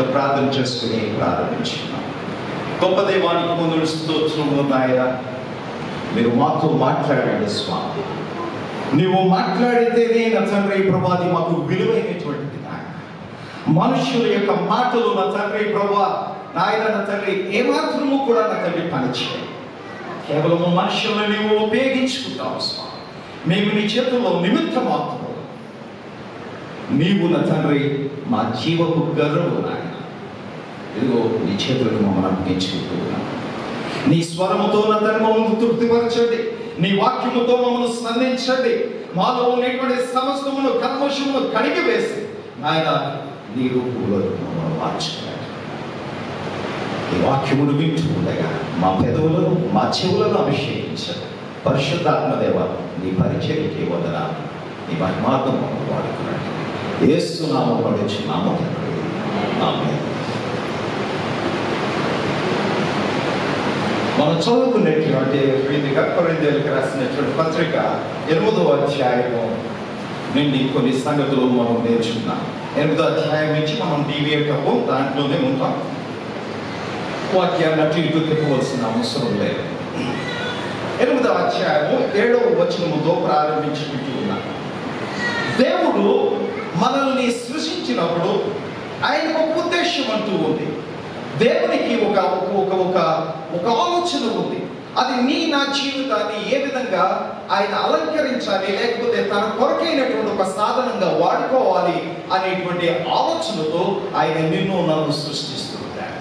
చిన్న ప్రార్థన చేసుకుని ప్రారంభించుకున్నాం గొప్ప దేవానికి ముందు స్తోత్రములు నాయన మీరు మాతో మాట్లాడండి స్వామి నీవు మాట్లాడితేనే నా తండ్రి ప్రభాది మాకు విలువైనటువంటిది నాయన మనుషుల యొక్క మాటలు నా తండ్రి ప్రభా నాయన నా తండ్రి ఏమాత్రము కూడా నా తండ్రి పనిచేయాలి కేవలము మనుషులను నీవు ఉపయోగించుకుంటావు స్వామి మేము నీ చేతుల్లో నిమిత్త మాత్రం నీవు నా తండ్రి మా జీవపు గర్వము నాయన ఇదిగో నీ చేతులకు మమ్మల్ని అప్పగించుకుంటూ ఉన్నాను నీ స్వరముతో నా తండ్రి మమ్మల్ని తృప్తిపరచండి నీ వాక్యముతో మమ్మల్ని స్పందించండి మాలో ఉన్నటువంటి సమస్తమును కల్మషమును కడిగి వేసి నాయన నీ రూపంలో మమ్మల్ని మార్చుకోండి ఈ వాక్యమును వింటూ ఉండగా మా పెదవులను మా చెవులను అభిషేకించండి పరిశుద్ధాత్మ దేవ నీ పరిచయకి వదన నీ మహిమార్థం మమ్మల్ని వాడుకున్నాడు ఏస్తున్నాము పడుచున్నాము ఆమె మనం చదువుకున్నటువంటి వీధిగా కొరిందేలకు రాసినటువంటి పత్రిక ఎనిమిదో అధ్యాయము నుండి కొన్ని సంగతులు మనం నేర్చుకున్నాం ఎనిమిదో అధ్యాయం నుంచి మనం డీవియేట్ అవ్వం దాంట్లోనే ఉంటాం వాక్యాన్ని అటు ఇటు తిప్పవలసిన అవసరం లేదు ఎనిమిదో అధ్యాయము ఏడవ వచనముతో ప్రారంభించుకుంటూ ఉన్నాం దేవుడు మనల్ని సృష్టించినప్పుడు ఆయనకు ఒక ఉద్దేశం అంటూ ఉంది దేవునికి ఒక ఒక- ఒక ఒక ఒక ఆలోచన ఉంది అది నీ నా జీవితాన్ని ఏ విధంగా ఆయన అలంకరించాలి లేకపోతే తన కొరకైనటువంటి ఒక సాధనంగా వాడుకోవాలి అనేటువంటి ఆలోచనతో ఆయన నిన్ను నన్ను సృష్టిస్తున్నాడు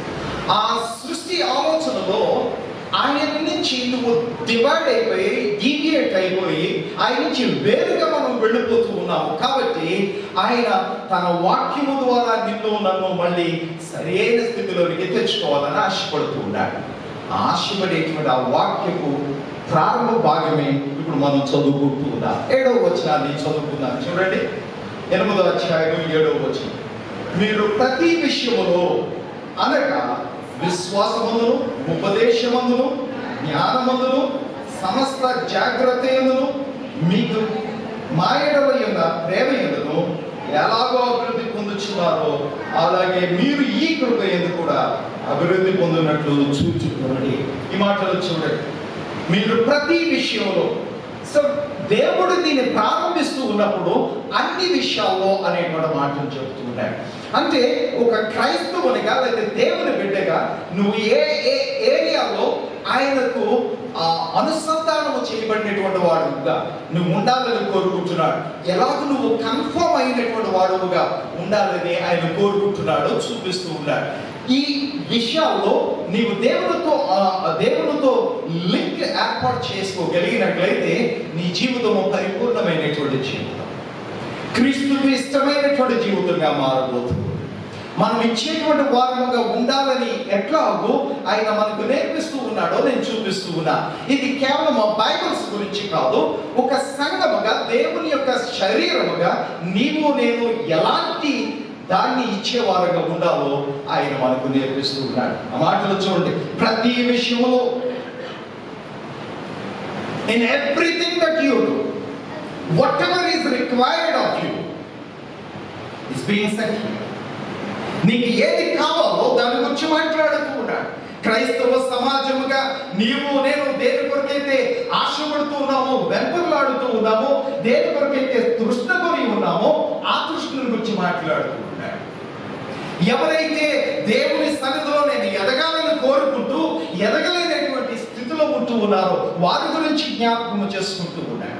ఆ సృష్టి ఆలోచనలో ఆయన నుంచి నువ్వు డివైడ్ అయిపోయి డీవియేట్ అయిపోయి ఆయన నుంచి వేరుగా మనం వెళ్ళిపోతూ ఉన్నాము కాబట్టి ఆయన తన వాక్యము ద్వారా నిన్ను నన్ను మళ్ళీ సరైన స్థితిలోనికి తెచ్చుకోవాలని ఆశపడుతూ ఉన్నాడు ఆ ఆశపడేటువంటి ఆ వాక్యపు ప్రారంభ భాగమే ఇప్పుడు మనం చదువుకుంటూ ఉన్నాం ఏడవ వచనాన్ని చదువుకున్నాం చూడండి ఎనిమిదో అధ్యాయం ఏడవ వచనం మీరు ప్రతి విషయములో అనగా విశ్వాసమందును ఉపదేశమందును జ్ఞానమందును సమస్త జాగ్రత్తయందును మీకు మాయడవయ్యున్న ప్రేమ ఎందును ఎలాగో అభివృద్ధి పొందుచున్నారో అలాగే మీరు ఈ కృప ఎందు కూడా అభివృద్ధి పొందినట్లు చూచుకోండి ఈ మాటలు చూడండి మీరు ప్రతి విషయంలో సో దేవుడు దీన్ని ప్రారంభిస్తూ ఉన్నప్పుడు అన్ని విషయాల్లో అనేటువంటి మాటలు చెబుతూ ఉన్నాడు అంటే ఒక క్రైస్తవునిగా లేదా దేవుని బిడ్డగా నువ్వు ఏ ఏ ఏరియాలో ఆయనకు ఆ అనుసంధానము చేయబడినటువంటి వాడుగా నువ్వు ఉండాలని కోరుకుంటున్నాడు ఎలాగ నువ్వు కన్ఫర్మ్ అయినటువంటి వాడుగా ఉండాలని ఆయన కోరుకుంటున్నాడో చూపిస్తూ ఉన్నాడు ఈ విషయాల్లో నీవు దేవునితో ఆ, దేవునితో లింక్ ఏర్పాటు చేసుకోగలిగినట్లయితే నీ జీవితము పరిపూర్ణమైనటువంటి జీవితం క్రీస్తుకు ఇష్టమైనటువంటి జీవితంగా మారబోతుంది మనం ఇచ్చేటువంటి వారముగా ఉండాలని ఎట్లాగో ఆయన మనకు నేర్పిస్తూ ఉన్నాడో నేను చూపిస్తూ ఉన్నా ఇది కేవలం బైబిల్స్ గురించి కాదు ఒక సంఘముగా దేవుని యొక్క శరీరముగా నీవు నేను ఎలాంటి దాన్ని ఇచ్చేవారుగా ఉండాలో ఆయన మనకు నేర్పిస్తూ ఉన్నాడు ఆ మాటలు చూడండి ప్రతి విషయంలో in everything that you do whatever is required of you is being set నీకు ఏది కావాలో దాని గురించి మాట్లాడుతూ ఉన్నాడు క్రైస్తవ సమాజముగా నీవు నేను దేని కొరకైతే ఆశపడుతూ ఉన్నామో వెంపర్లాడుతూ ఉన్నామో దేని కొరకైతే తృష్ణ కొని ఉన్నామో ఆ తృష్ణ గురించి మాట్లాడుతూ ఉన్నాడు ఎవరైతే దేవుని సన్నిధిలో నేను ఎదగాలని కోరుకుంటూ ఎదగలేనటువంటి స్థితిలో ఉంటూ ఉన్నారో వారి గురించి జ్ఞాపకం చేసుకుంటూ ఉన్నాడు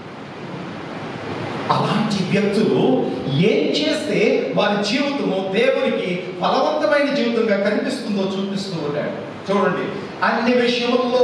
అలాంటి వ్యక్తులు ఏం చేస్తే వారి జీవితము దేవునికి ఫలవంతమైన జీవితంగా కనిపిస్తుందో చూపిస్తూ ఉంటాడు చూడండి అన్ని విషయముల్లో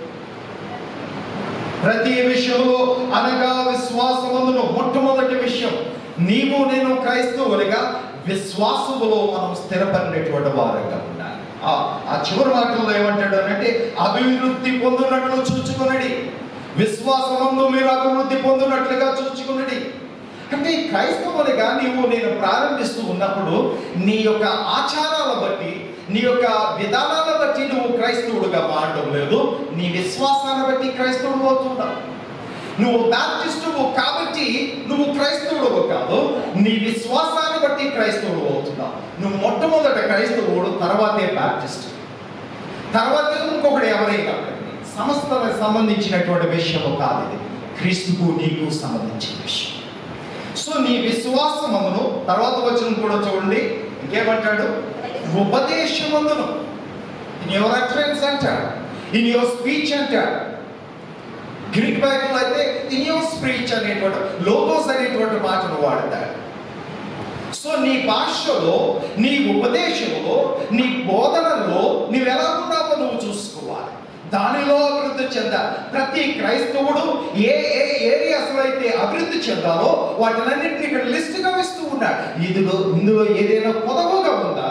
ప్రతి విషయంలో అనగా విశ్వాసములను మొట్టమొదటి విషయం నీవు నేను క్రైస్తవులుగా విశ్వాసములో మనం స్థిరపడినటువంటి వారంగా ఉండాలి ఆ- ఆ చివరి మాటల్లో ఏమంటాడు అంటే అభివృద్ధి పొందినట్లు చూచుకునడి విశ్వాసమందు మీరు అభివృద్ధి పొందినట్లుగా చూచుకునడి అంటే ఈ క్రైస్తవులుగా నీవు నేను ప్రారంభిస్తూ ఉన్నప్పుడు నీ యొక్క ఆచారాల బట్టి నీ యొక్క విధానాల బట్టి నువ్వు క్రైస్తవుడుగా మారడం లేదు నీ విశ్వాసాన్ని బట్టి క్రైస్తవుడు అవుతున్నావు నువ్వు బ్యాప్టిస్టువు కాబట్టి నువ్వు క్రైస్తవుడు కాదు నీ విశ్వాసాన్ని బట్టి క్రైస్తవుడు అవుతున్నావు నువ్వు మొట్టమొదట క్రైస్తవుడు తర్వాతే బ్యాప్టిస్ట్ తర్వాత ఇంకొకటి ఎవరైనా సమస్తలకు సంబంధించినటువంటి విషయము కాదు ఇది క్రీస్తుకు నీకు సంబంధించిన విషయం సో నీ విశ్వాసమును తర్వాత వచ్చిన కూడా చూడండి ఇంకేమంటాడు ఉపదేశమందును ఇన్ యువర్ అట్రెన్స్ అంటాడు ఇన్ యువర్ స్పీచ్ అంటాడు గ్రీక్ బైబుల్ అయితే ఇన్ యువర్ స్పీచ్ అనేటువంటి లోగోస్ అనేటువంటి మాటను వాడతాడు సో నీ భాషలో నీ ఉపదేశంలో నీ బోధనలో నువ్వు ఎలా ఉన్నావో నువ్వు చూసుకోవాలి దానిలో అభివృద్ధి చెందాలి ప్రతి క్రైస్తవుడు ఏ ఏ ఏరియాస్లో అయితే అభివృద్ధి చెందాలో వాటినన్నింటినీ ఇక్కడ లిస్టుగా ఇస్తూ ఉన్నాడు ఇదిలో ఇందులో ఏదైనా పొదవుగా ఉందా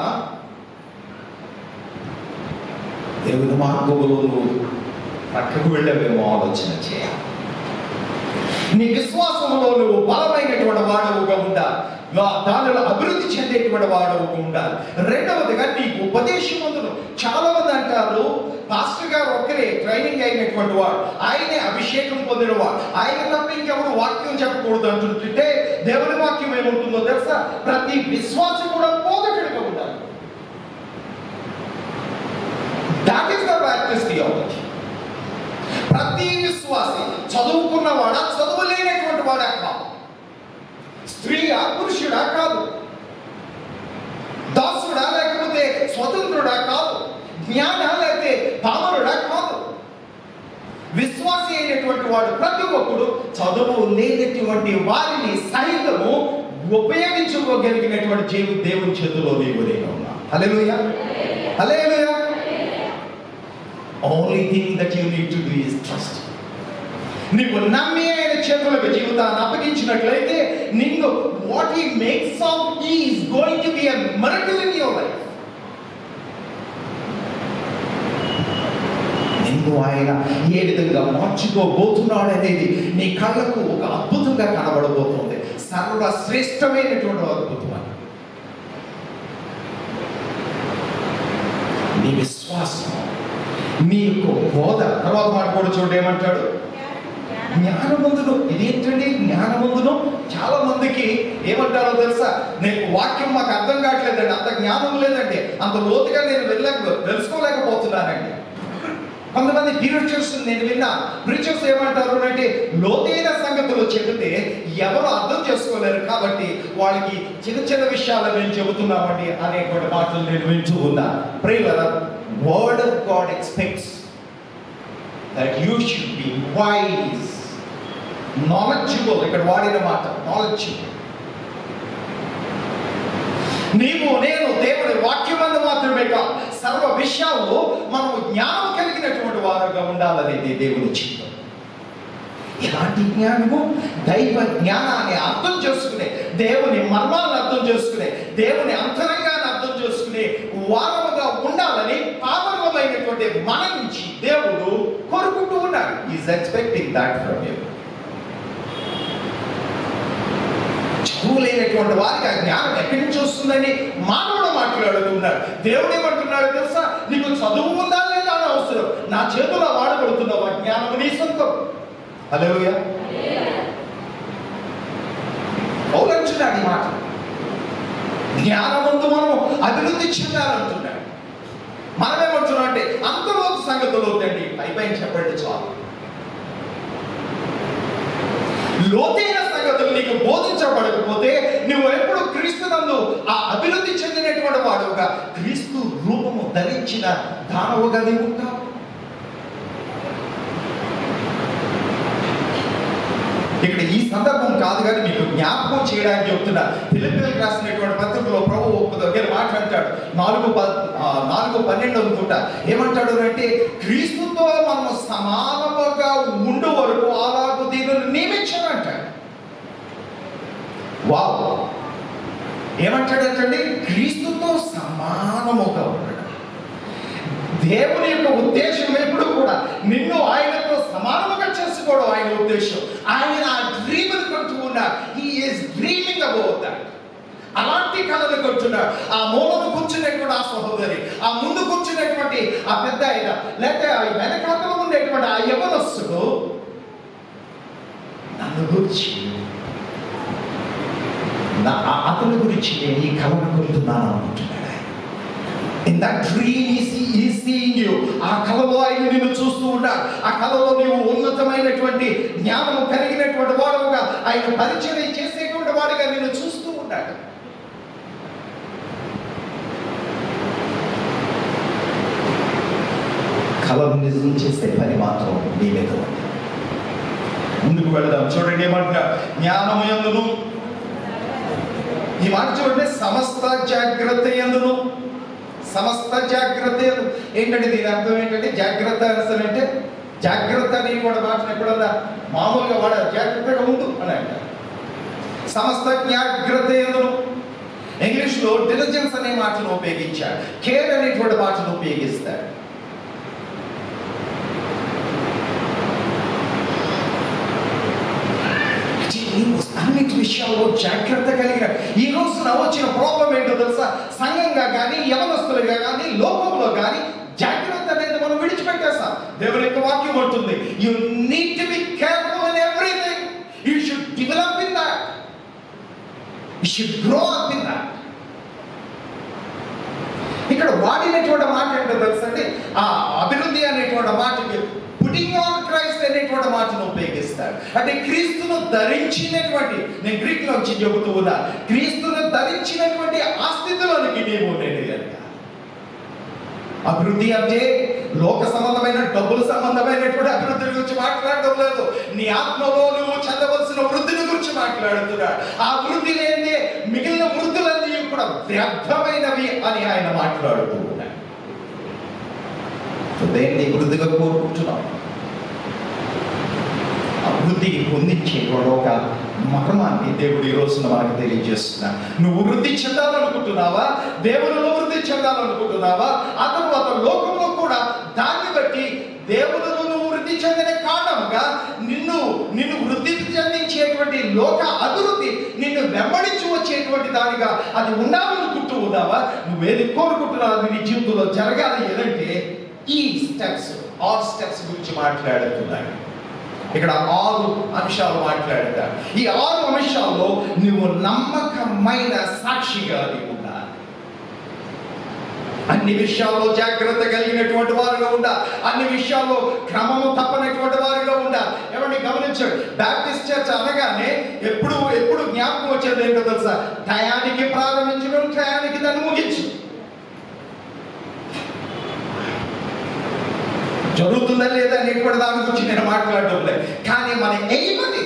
దేవుని మార్గంలో నువ్వు పక్కకు వెళ్ళవేమో ఆలోచన చేయాలి నీ విశ్వాసంలో నువ్వు బలమైనటువంటి వాడవుగా ఉండాలి నా- దానిలో అభివృద్ధి చెందేటువంటి వాడవుగా ఉండాలి రెండవదిగా నీ ఉపదేశం అందును చాలా మంది అంటారు పాస్టర్ గారు ఒక్కరే ట్రైనింగ్ అయినటువంటి వాడు ఆయనే అభిషేకం పొందినవాడు ఆయన తప్ప ఇంకెవరు వాక్యం చెప్పకూడదు అంటుంటే దేవుని వాక్యం ఏముంటుందో తెలుసా ప్రతి విశ్వాసం కూడా బోధకుడిగా ఉండాలి that is the practice theology ప్రతి విశ్వాసి చదువుకున్నవాడా చదువు లేనటువంటి వాడా కాదు స్త్రీయా పురుషుడా కాదు దాసుడా లేకపోతే స్వతంత్రుడా కాదు జ్ఞాన లేకపోతే పామరుడా కాదు విశ్వాసి అయినటువంటి వాడు ప్రతి ఒక్కడు చదువు లేనటువంటి వారిని సైతము ఉపయోగించుకోగలిగినటువంటి జీవి దేవుని చేతిలో నీవు నేను ఉన్నా హల్లెలూయా హల్లెలూయా only thing that you need to do is trust నీవు నమ్మి ఆయన చేతులకు జీవితాన్ని అప్పగించినట్లయితే నిన్ను what he makes of is going to be a miracle in your life నిన్ను ఆయన ఏ విధంగా మార్చుకోబోతున్నాడు అనేది నీ కళ్ళకు ఒక అద్భుతంగా కనబడబోతుంది సర్వశ్రేష్టమైనటువంటి అద్భుతం అది నీ విశ్వాసం నీ యొక్క బోధ తర్వాత మాట కూడా చూడండి ఏమంటాడు జ్ఞానమందును ఇదేంటండి జ్ఞానమందును చాలా మందికి ఏమంటారో తెలుసా నేను వాక్యం మాకు అర్థం కావట్లేదండి అంత జ్ఞానం లేదండి అంత లోతుగా నేను వెళ్ళలేక తెలుసుకోలేకపోతున్నానండి కొంతమంది ప్రీచర్స్ నేను విన్నా ప్రీచర్స్ ఏమంటారు అంటే లోతైన సంగతులు చెబితే ఎవరు అర్థం చేసుకోలేరు కాబట్టి వాళ్ళకి చిన్న చిన్న విషయాలు మేము చెబుతున్నామండి అనేటువంటి మాటలు నేను వింటూ ఉన్నా ప్రియుల word of God expects that you should be wise knowledgeable ఇక్కడ వాడిన మాట నాలెడ్జబుల్ నీవు నేను దేవుని వాక్యమందు మాత్రమే కాదు సర్వ విషయాల్లో మనము జ్ఞానం కలిగినటువంటి వారుగా ఉండాలనేది దేవుని చిత్తం ఎలాంటి జ్ఞానము దైవ జ్ఞానాన్ని అర్థం చేసుకునే దేవుని మర్మాలను అర్థం చేసుకునే దేవుని అంతరంగాన్ని అర్థం చేసుకునే వారముగా ఉండాలని పాపమైనటువంటి మన నుంచి దేవుడు కోరుకుంటూ ఉన్నాడు is expecting that from you చదువు లేనటువంటి వారికి ఆ జ్ఞానం ఎక్కడి నుంచి వస్తుందని మానవుడు మాట్లాడుతున్నాడు దేవుడు ఏమంటున్నాడు తెలుసా నీకు చదువు ఉందా లేదా అని అవసరం నా చేతిలో వాడబడుతున్నావు ఆ జ్ఞానం నీ సొంతం అలలుగా పౌలంటున్నాడు ఈ మాట జ్ఞానవంతు మనం అభివృద్ధి చెందాలంటున్నాడు మనమేమంటున్నాం అంటే అంతలోతు సంగతులు వద్దండి పై పైన చెప్పండి చాలు లోతైన సంగతులు నీకు బోధించబడకపోతే నువ్వు ఎప్పుడు క్రీస్తునందు ఆ అభివృద్ధి చెందినటువంటి వాడుగా క్రీస్తు రూపము ధరించిన దానవుగా నీవు ఉంటావు ఇక్కడ ఈ సందర్భం కాదు కానీ మీకు జ్ఞాపకం చేయడానికి చెప్తున్నా ఫిలిపిలకు రాసినటువంటి పత్రికలో ప్రభు ఒక దగ్గర మాట్లాడతాడు నాలుగు ప ఆ, నాలుగు పన్నెండు అనుకుంటా ఏమంటాడు అంటే క్రీస్తుతో మనము సమానముగా ఉండు వరకు అలాగూ దీనిని నియమించానంటాడు వావ్ ఏమంటాడంటే క్రీస్తుతో సమానముగా ఉండడం దేవుని యొక్క ఉద్దేశం ఎప్పుడు కూడా నిన్ను ఆయనతో సమానముగా చేసుకోవడం ఆయన ఉద్దేశం ఆయన ఆ డ్రీమ్ కంటూ ఉన్నారు he is dreaming about that అలాంటి కళలు కొంటున్నాడు ఆ మూలను కూర్చునేటువంటి ఆ సహోదరి ఆ ముందు కూర్చునేటువంటి ఆ పెద్ద ఆయన లేకపోతే ఆ వెనకాతలో ఉండేటువంటి ఆ యవనస్తుడు నన్ను గురించి నా ఆ- అతని గురించి నేను ఈ కళను పొందుతున్నాను అనుకుంటున్నాడు ఇన్ దట్ డ్రీమ్ ఈ సీయింగ్ యూ ఆ కళలో ఆయన నిన్ను చూస్తూ ఉన్నాడు ఆ కళలో నీవు ఉన్నతమైనటువంటి జ్ఞానం కలిగినటువంటి వాడుగా ఆయన పరిచయం చేసేటువంటి వాడుగా నిన్ను చూస్తూ ఉన్నాడు కళను నిజం చేసే పని మాత్రం నీ మీద ఉంది ముందుకు వెళదాం చూడండి ఏమంటున్నా జ్ఞానము ఎందును ఈ మాట చూడండి సమస్త జాగ్రత్త ఎందును సమస్త జాగ్రత్త యందు. ఏంటంటే దీని అర్థం ఏంటంటే జాగ్రత్త అసలు అంటే జాగ్రత్త అని కూడా మాటను ఎప్పుడన్నా మామూలుగా వాడ జాగ్రత్తగా ఉండు అని అంటారు సమస్త జాగ్రత్త ఎందును ఇంగ్లీష్లో డిలిజెన్స్ అనే మాటను ఉపయోగించాడు కేర్ అనేటువంటి మాటను ఉపయోగిస్తాడు నీవు అన్నిటి విషయాల్లో జాగ్రత్త కలిగిన ఈ రోజున వచ్చిన ప్రాబ్లం ఏంటో తెలుసా సంఘంగా కానీ యవనస్తులుగా కానీ లోకంలో కానీ జాగ్రత్త అనేది మనం విడిచిపెట్టేస్తాం దేవుని యొక్క వాక్యం ఉంటుంది you need to be careful in everything you should develop in that you should grow up in that ఇక్కడ వాడినటువంటి మాట ఏంటో తెలుసండి ఆ అభివృద్ధి అనేటువంటి మాటకి పుటింగ్ ఆన్ క్రైస్ట్ అనేటువంటి మాటను ఉపయోగిస్తాడు అంటే క్రీస్తును ధరించినటువంటి నేను గ్రీక్ లో వచ్చి చెబుతూ ఉన్నా క్రీస్తును ధరించినటువంటి ఆ స్థితిలోనికి నీవు నేను కనుక అభివృద్ధి అంటే లోక సంబంధమైన డబ్బుల సంబంధమైనటువంటి అభివృద్ధి గురించి మాట్లాడడం లేదు నీ ఆత్మలో నువ్వు చెందవలసిన వృద్ధిని గురించి మాట్లాడుతున్నాడు ఆ వృద్ధి లేదే మిగిలిన వృద్ధులన్నీ కూడా వ్యర్థమైనవి అని ఆయన మాట్లాడుతూ ఉన్నాడు సో దేన్ని వృద్ధిగా కోరుకుంటున్నాం అభివృద్ధికి పొందించేటువంటి ఒక మర్మాన్ని దేవుడు ఈ రోజున మనకు తెలియజేస్తున్నా నువ్వు వృద్ధి చెందాలనుకుంటున్నావా దేవునిలో వృద్ధి చెందాలనుకుంటున్నావా ఆ తర్వాత లోకంలో కూడా దాన్ని బట్టి దేవునిలో నువ్వు వృద్ధి చెందిన కారణంగా నిన్ను నిన్ను వృద్ధి చెందించేటువంటి లోక అభివృద్ధి నిన్ను వెంబడించి వచ్చేటువంటి దానిగా అది ఉండాలనుకుంటూ ఉన్నావా నువ్వేది కోరుకుంటున్నావు అది నీ జీవితంలో జరగాలి ఏదంటే ఈ స్టెప్స్ ఆల్ స్టెప్స్ గురించి మాట్లాడుతున్నాడు ఇక్కడ ఆరు అంశాలు మాట్లాడతారు ఈ ఆరు అంశాల్లో నువ్వు నమ్మకమైన సాక్షిగా నీవు ఉండాలి అన్ని విషయాల్లో జాగ్రత్త కలిగినటువంటి వారుగా ఉండా అన్ని విషయాల్లో క్రమము తప్పనటువంటి వారుగా ఉండా ఏమండి గమనించండి బ్యాప్టిస్ట్ చర్చ్ అనగానే ఎప్పుడు ఎప్పుడు జ్ఞాపకం వచ్చేది ఏంటో తెలుసా టయానికి ప్రారంభించడం టయానికి దాన్ని ముగించు జరుగుతుందా లేదా నేను కూడా దాని గురించి నేను మాట్లాడటం లేదు కానీ మన ఎయిమ్ అది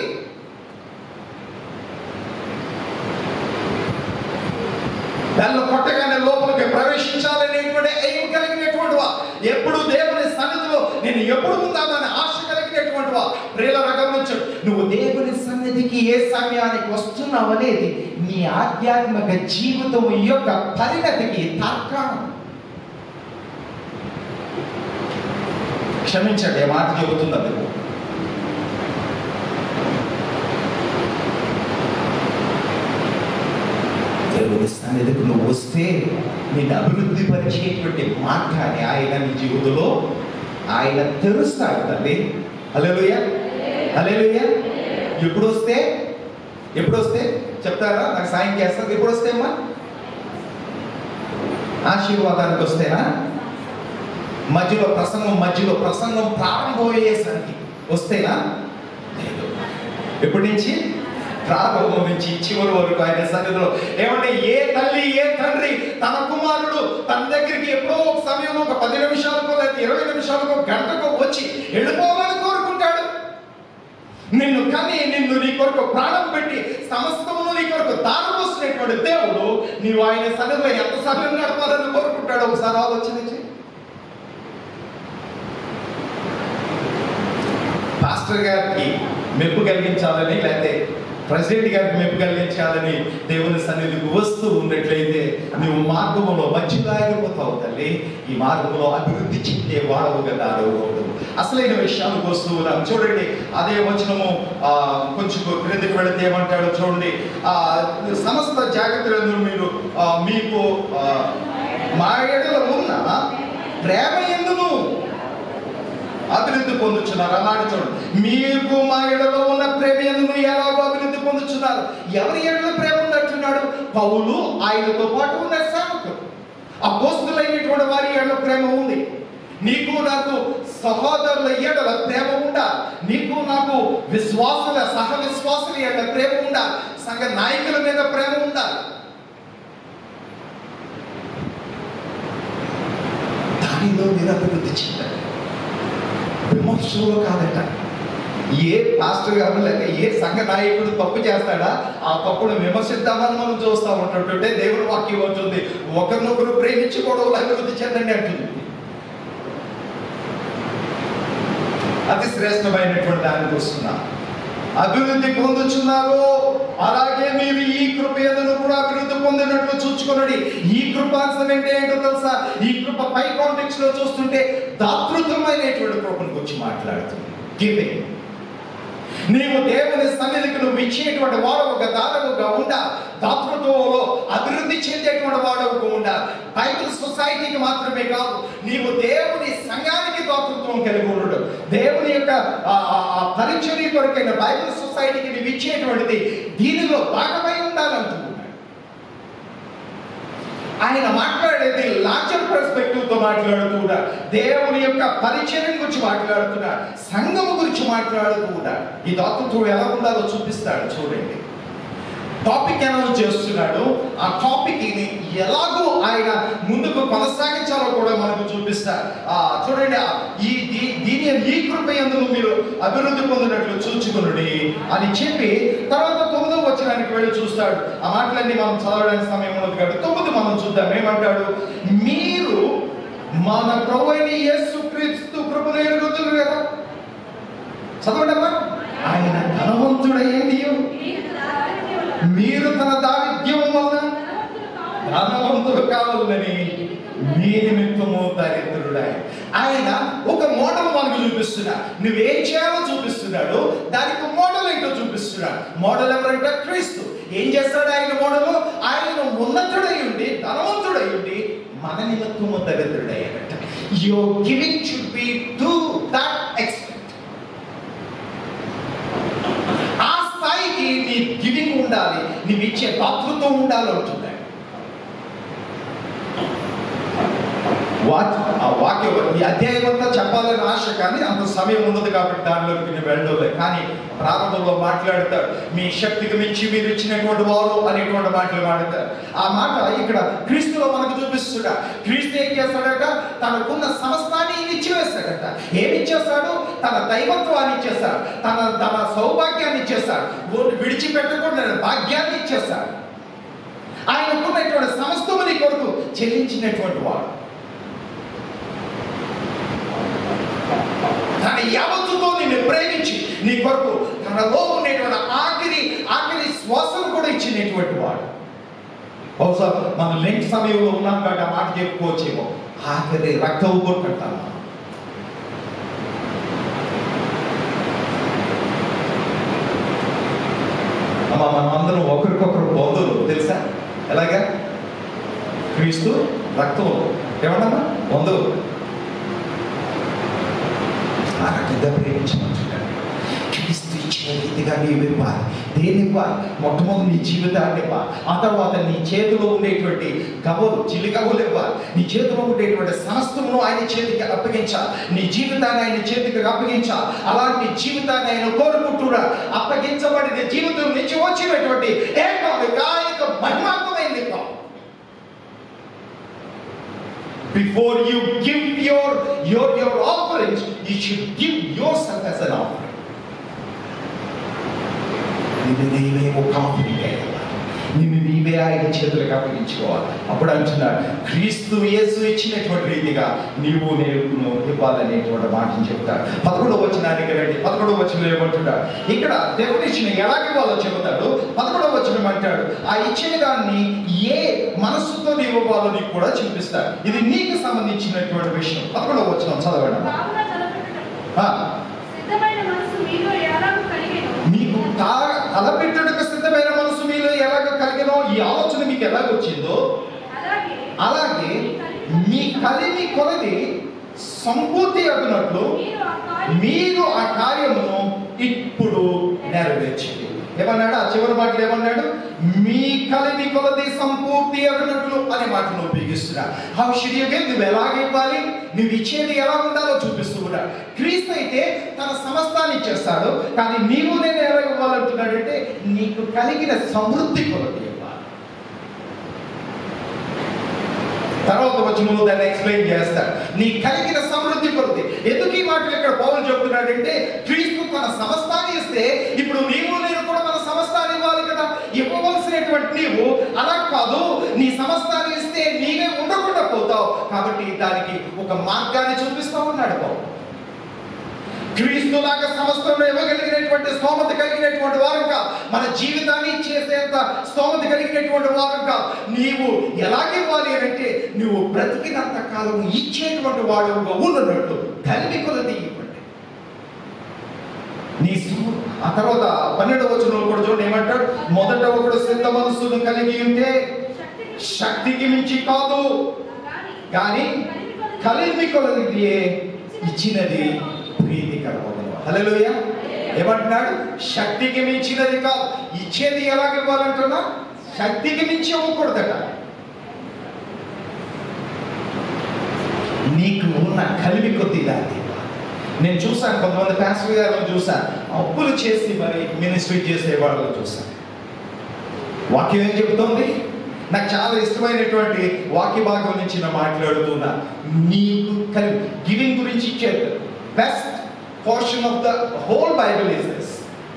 దానిలో కొట్టగానే లోపలికి ప్రవేశించాలనేటువంటి ఎయిమ్ కలిగినటువంటి వా ఎప్పుడు దేవుని సన్నిధిలో నేను ఎప్పుడు ఉందామని ఆశ కలిగినటువంటి వా ప్రియుల గమనించు నువ్వు దేవుని సన్నిధికి ఏ సమయానికి వస్తున్నావు అనేది నీ ఆధ్యాత్మిక జీవితం యొక్క పరిణతికి తార్కాణం క్షమించండి ఆ మాట చెబుతుంది అందుకు దేవుని సన్నిధికి నువ్వు వస్తే నేను అభివృద్ధి పరిచేటువంటి మార్గాన్ని ఆయన నీ జీవితంలో ఆయన తెరుస్తాడు తల్లి అలెలుయ అలెలుయ ఎప్పుడు వస్తే ఎప్పుడు వస్తే చెప్తారా నాకు సాయం చేస్తారు ఎప్పుడు వస్తే అమ్మా ఆశీర్వాదానికి వస్తేనా మధ్యలో ప్రసంగం మధ్యలో ప్రసంగం ప్రారంభమయ్యేసరికి వస్తేనా లేదు ఎప్పటి నుంచి ప్రారంభం నుంచి చివరి వరకు ఆయన సన్నిధిలో ఏమంటే ఏ తల్లి ఏ తండ్రి తన కుమారుడు తన దగ్గరికి ఎప్పుడో ఒక సమయంలో ఒక పది నిమిషాలకో లేదా ఇరవై నిమిషాలకో గంటకో వచ్చి వెళ్ళిపోవాలని కోరుకుంటాడు నిన్ను కని నిన్ను నీ కొరకు ప్రాణం పెట్టి సమస్తమును నీ కొరకు దారిపోసినటువంటి దేవుడు నీవు ఆయన సన్నిధిలో ఎంత సమయం గడపాలని కోరుకుంటాడు ఒకసారి ఆలోచన చేయి పాస్టర్ గారికి మెప్పు కలిగించాలని లేకపోతే ప్రెసిడెంట్ గారికి మెప్పు కలిగించాలని దేవుని సన్నిధికి వస్తూ ఉన్నట్లయితే నువ్వు మార్గంలో మధ్యలో ఆగిపోతావు తల్లి ఈ మార్గంలో అభివృద్ధి చెందే వాడవుగా దాడవకూడదు అసలైన విషయాలకు వస్తూ ఉన్నాం చూడండి అదే వచనము ఆ, కొంచెం క్రిందికి వెళితే ఏమంటాడో చూడండి ఆ సమస్త జాగ్రత్తలను మీరు ఆ, మీకు ఆ, మా ఎడల ఉన్న ప్రేమ ఎందును అభివృద్ధి పొందుతున్నారు అన్నాడు చూడండి మీకు మా ఎడలో ఉన్న ప్రేమ ఎందుకు ఎవరి ఎడల ప్రేమ ఉన్నట్టున్నాడు పౌలు ఆయనతో పాటు ఉన్న సేవకులు అపోస్తులైనటువంటి వారి ఎడల ప్రేమ ఉంది నీకు నాకు సహోదరుల ఎడల ప్రేమ ఉండాలి నీకు నాకు విశ్వాసుల సహ విశ్వాసుల ఎడల ప్రేమ ఉండాలి సంఘ నాయకుల మీద ప్రేమ ఉండాలి దానిలో మీరు అభివృద్ధి చెందాలి విమర్శలో కాదట ఏ పాస్టర్ గారు లేక ఏ సంఘ నాయకుడు తప్పు చేస్తాడా ఆ తప్పును విమర్శిద్దామని మనం చూస్తూ ఉంటుంటే దేవుడు వాక్యం ఉంటుంది ఒకరినొకరు ప్రేమించుకోవడం అభివృద్ధి చెందండి అంటుంది అతి శ్రేష్టమైనటువంటి దాన్ని చూస్తున్నా అభివృద్ధి పొందుచున్నారు అలాగే మీరు ఈ కృప ఎదురు కూడా అభివృద్ధి పొందినట్లు చూచుకున్నది ఈ కృపాంశం అంటే ఏంటో తెలుసా ఈ కృప పై కాంటెక్స్ లో చూస్తుంటే దాతృత్వమైనటువంటి కృపను గురించి మాట్లాడుతుంది గివింగ్ నీవు దేవుని సన్నిధికి నువ్వు ఇచ్చేటువంటి వాడవుగా దాతవుగా ఉండా దాతృత్వంలో అభివృద్ధి చెందేటువంటి వాడవుగా ఉండా బైబిల్ సొసైటీకి మాత్రమే కాదు నీవు దేవుని సంఘానికి దాతృత్వం కలిగి ఉండడు దేవుని యొక్క ఆ- ఆ- ఆ పరిచర్య కొరకైన బైబిల్ సొసైటీకి నువ్వు ఇచ్చేటువంటిది దీనిలో భాగమై ఉండాలంటున్నాడు ఆయన మాట్లాడేది లార్జర్ పర్స్పెక్టివ్ తో మాట్లాడుతూ దేవుని యొక్క పరిచయం గురించి మాట్లాడుతున్నాడు సంఘము గురించి మాట్లాడుతూ ఉన్నాడు ఈ దాతృత్వం ఎలా ఉండాలో చూపిస్తాడు చూడండి టాపిక్ అనౌన్స్ చేస్తున్నాడు ఆ టాపిక్ ని ఎలాగో ఆయన ముందుకు కొనసాగించాలో కూడా మనకు చూపిస్తారు ఆ చూడండి ఆ ఈ దీ- దీని ఈ కృప ఎందుకు మీరు అభివృద్ధి పొందినట్లు చూచుకునుడి అని చెప్పి తర్వాత తొమ్మిదో వచ్చడానికి వెళ్ళి చూస్తాడు ఆ మాటలన్నీ మనం చదవడానికి సమయం ఉండదు కాబట్టి తొమ్మిది మనం చూద్దాం ఏమంటాడు మీరు మన ప్రభు అయిన యేసు క్రీస్తు కృపను ఎరుగుతున్నారు కదా చదవండి అమ్మా ఆయన ధనవంతుడయ్యింది మీరు తన దారిద్ర్యం వలన ధనవంతుడు కావాలని మీ నిమిత్తము దరిద్రుడాయి ఆయన ఒక మోడల్ మనకు చూపిస్తున్నాడు నువ్వేం చేయాలో చూపిస్తున్నాడు దానికి మోడల్ ఏంటో చూపిస్తున్నాడు మోడల్ ఎవరంటే క్రీస్తు ఏం చేస్తాడు ఆయన మోడల్ ఆయన ఉన్నతుడై ఉండి ధనవంతుడై ఉండి మన నిమిత్తము దరిద్రుడయ్యాడట your giving should be to that expect ఆ స్థాయికి నీ గివింగ్ ఉండాలి నీవు ఇచ్చే దాతృత్వం ఉండాలి అంటున్నాడు వాక్ ఆ వాక్యం ఈ అధ్యాయం అంతా చెప్పాలని ఆశ కానీ అంత సమయం ఉండదు కాబట్టి దానిలోకి నేను వెళ్ళలేదు కానీ ప్రారంభంలో మాట్లాడతాడు మీ శక్తికి మించి మీరు ఇచ్చినటువంటి వారు అనేటువంటి మాటలు మాట్లాడతారు ఆ మాట ఇక్కడ క్రీస్తులో మనకు చూపిస్తున్నా క్రీస్తు ఏం చేస్తాడట తనకున్న సమస్తాన్ని ఈయన ఇచ్చివేస్తాడట ఏమి ఇచ్చేస్తాడు తన దైవత్వాన్ని ఇచ్చేస్తాడు తన తన సౌభాగ్యాన్ని ఇచ్చేస్తాడు ఓ- విడిచిపెట్టకుండా భాగ్యాన్ని ఇచ్చేస్తాడు ఆయనకున్నటువంటి సమస్తము నీ కొరకు చెల్లించినటువంటి వాడు తన యావత్తుతో నిన్ను ప్రేమించి నీ కొరకు తనలో ఉండేటువంటి ఆఖరి ఆఖరి శ్వాసను కూడా ఇచ్చినటువంటి వాడు బహుశా మనం లెంట్ సమయంలో ఉన్నాం కాబట్టి ఆ మాట చెప్పుకోవచ్చేమో ఆఖరి రక్తము కొట్టుకుంటాం మనం. అమ్మ మనం అందరం ఒకరికొకరు బంధువులు తెలుసా ఎలాగా క్రీస్తు రక్తం ఏమన్నా బంధువులు ఆ రకంగా ప్రేమించమంటున్నాడు క్రీస్తు ఇచ్చిన రీతిగా నీవు ఇవ్వాలి దేని ఇవ్వాలి మొట్టమొదటి నీ జీవితాన్ని ఇవ్వాలి ఆ తర్వాత నీ చేతిలో ఉండేటువంటి గవలు చిల్లి గవలు ఇవ్వాలి నీ చేతిలో ఉండేటువంటి సమస్తమును ఆయన చేతికి అప్పగించాలి నీ జీవితాన్ని ఆయన చేతికి అప్పగించాలి అలాంటి జీవితాన్ని ఆయన కోరుకుంటున్నా అప్పగించబడిన జీవితం నుంచి వచ్చినటువంటి ఏకాలిక ఆయనకు మహిమాత్మైంది కాదు before you give your your your offerings you should give yourself as an offering నిన్ను నీవే ఒక offering వేయాలి. నిన్ను నీవే ఆయన చేతులకు అప్పగించుకోవాలి అప్పుడు అంటున్నాడు క్రీస్తు యేసు ఇచ్చినటువంటి రీతిగా నీవు నేను ఇవ్వాలనేటువంటి మాటను చెప్తాడు పదకొండవ వచనానికి రండి పదకొండవ వచనం ఏమంటున్నాడు ఇక్కడ డెఫినేషన్ ఎలాగ ఇవ్వాలో చెబుతాడు పదకొండవ వచనం అంటాడు ఆ ఇచ్చిన దాన్ని ఏ మనస్సుతో నీవు ఇవ్వాలో నీకు కూడా చూపిస్తాడు ఇది నీకు సంబంధించినటువంటి విషయం పదకొండవ వచనం చదవండి కావున తలపెట్టుటకు ఆ, సిద్ధమైన మనసు మీలో ఎలాగూ కలిగెను. మీకు తా తలపెట్టుటకు సిద్ధమైన మనసు మీలో ఎలాగ కలిగినో ఈ ఆలోచన మీకు ఎలాగ వచ్చిందో అలాగే అలాగే మీ కలిమి కొలది సంపూర్తి అగినట్లు మీరు ఆ కార్యం మీరు ఆ కార్యమును ఇప్పుడు నెరవేర్చింది ఏమన్నాడు ఆ చివరి మాటలు ఏమన్నాడు మీ కలిమి కొలది సంపూర్తి అగినట్లు అనే మాటను ఉపయోగిస్తున్నా హౌ షుడ్ యు గివ్ నువ్వు ఎలాగ ఇవ్వాలి నువ్వు ఇచ్చేది ఎలా ఉండాలో చూపిస్తూ ఉన్నాడు క్రీస్తు అయితే తన సమస్తాన్ని ఇచ్చేస్తాడు కానీ నీవు నేను ఎలా ఇవ్వాలంటున్నాడంటే నీకు కలిగిన సమృద్ధి కొలది ఇవ్వాలి తర్వాత వచనంలో దాన్ని ఎక్స్ప్లెయిన్ చేస్తాడు నీ కలిగిన సమృద్ధి కొరది ఎందుకు ఈ మాటలు ఇక్కడ పౌరులు చెప్తున్నాడంటే క్రీస్తు తన సమస్తాన్ని ఇస్తే ఇప్పుడు నీవు నేను కూడా మన సమస్తాన్ని ఇవ్వాలి కదా ఇవ్వవలసినటువంటి నీవు అలా కాదు నీ సమస్తాన్ని ఇస్తే నీవే ఉండకుండా పోతావు కాబట్టి దానికి ఒక మార్గాన్ని చూపిస్తా ఉన్నాడు పౌరు క్రీస్తులాగా సమస్తంలో ఇవ్వగలిగినటువంటి స్తోమత కలిగినటువంటి వారంగా మన జీవితాన్ని ఇచ్చేసేంత స్తోమత కలిగినటువంటి వారంగా నీవు ఎలాగివ్వాలి అంటే నువ్వు బ్రతికినంత కాలం ఇచ్చేటువంటి వాడుగా ఉన్నట్టు తల్లి కొలది ఇవ్వండి నీ సు- ఆ తర్వాత పన్నెండవ వచనంలో కూడా చూడండి ఏమంటాడు మొదట ఒకడు సిద్ధ మనస్సును కలిగి ఉంటే శక్తికి శక్తికి మించి కాదు కానీ కలిమి కొలది ఇచ్చినది ప్రీతికరమగును హల్లెలూయ ఏమంటున్నాడు శక్తికి మించినది కాదు ఇచ్చేది ఎలాగ ఇవ్వాలంటున్నా శక్తికి మించి ఇవ్వకూడదట నీకు ఉన్న కలిమి కొద్ది దాన్ని నేను చూసాను కొంతమంది పాస్టర్ గారు చూసాను అప్పులు చేసి మరి మినిస్ట్రీ చేసే వాళ్ళని చూసాను వాక్యం ఏం చెబుతోంది నాకు చాలా ఇష్టమైనటువంటి వాక్య భాగం నుంచి నేను మాట్లాడుతున్నా నీకు కలిగి గివింగ్ గురించి ఇచ్చేది best portion of the whole Bible is this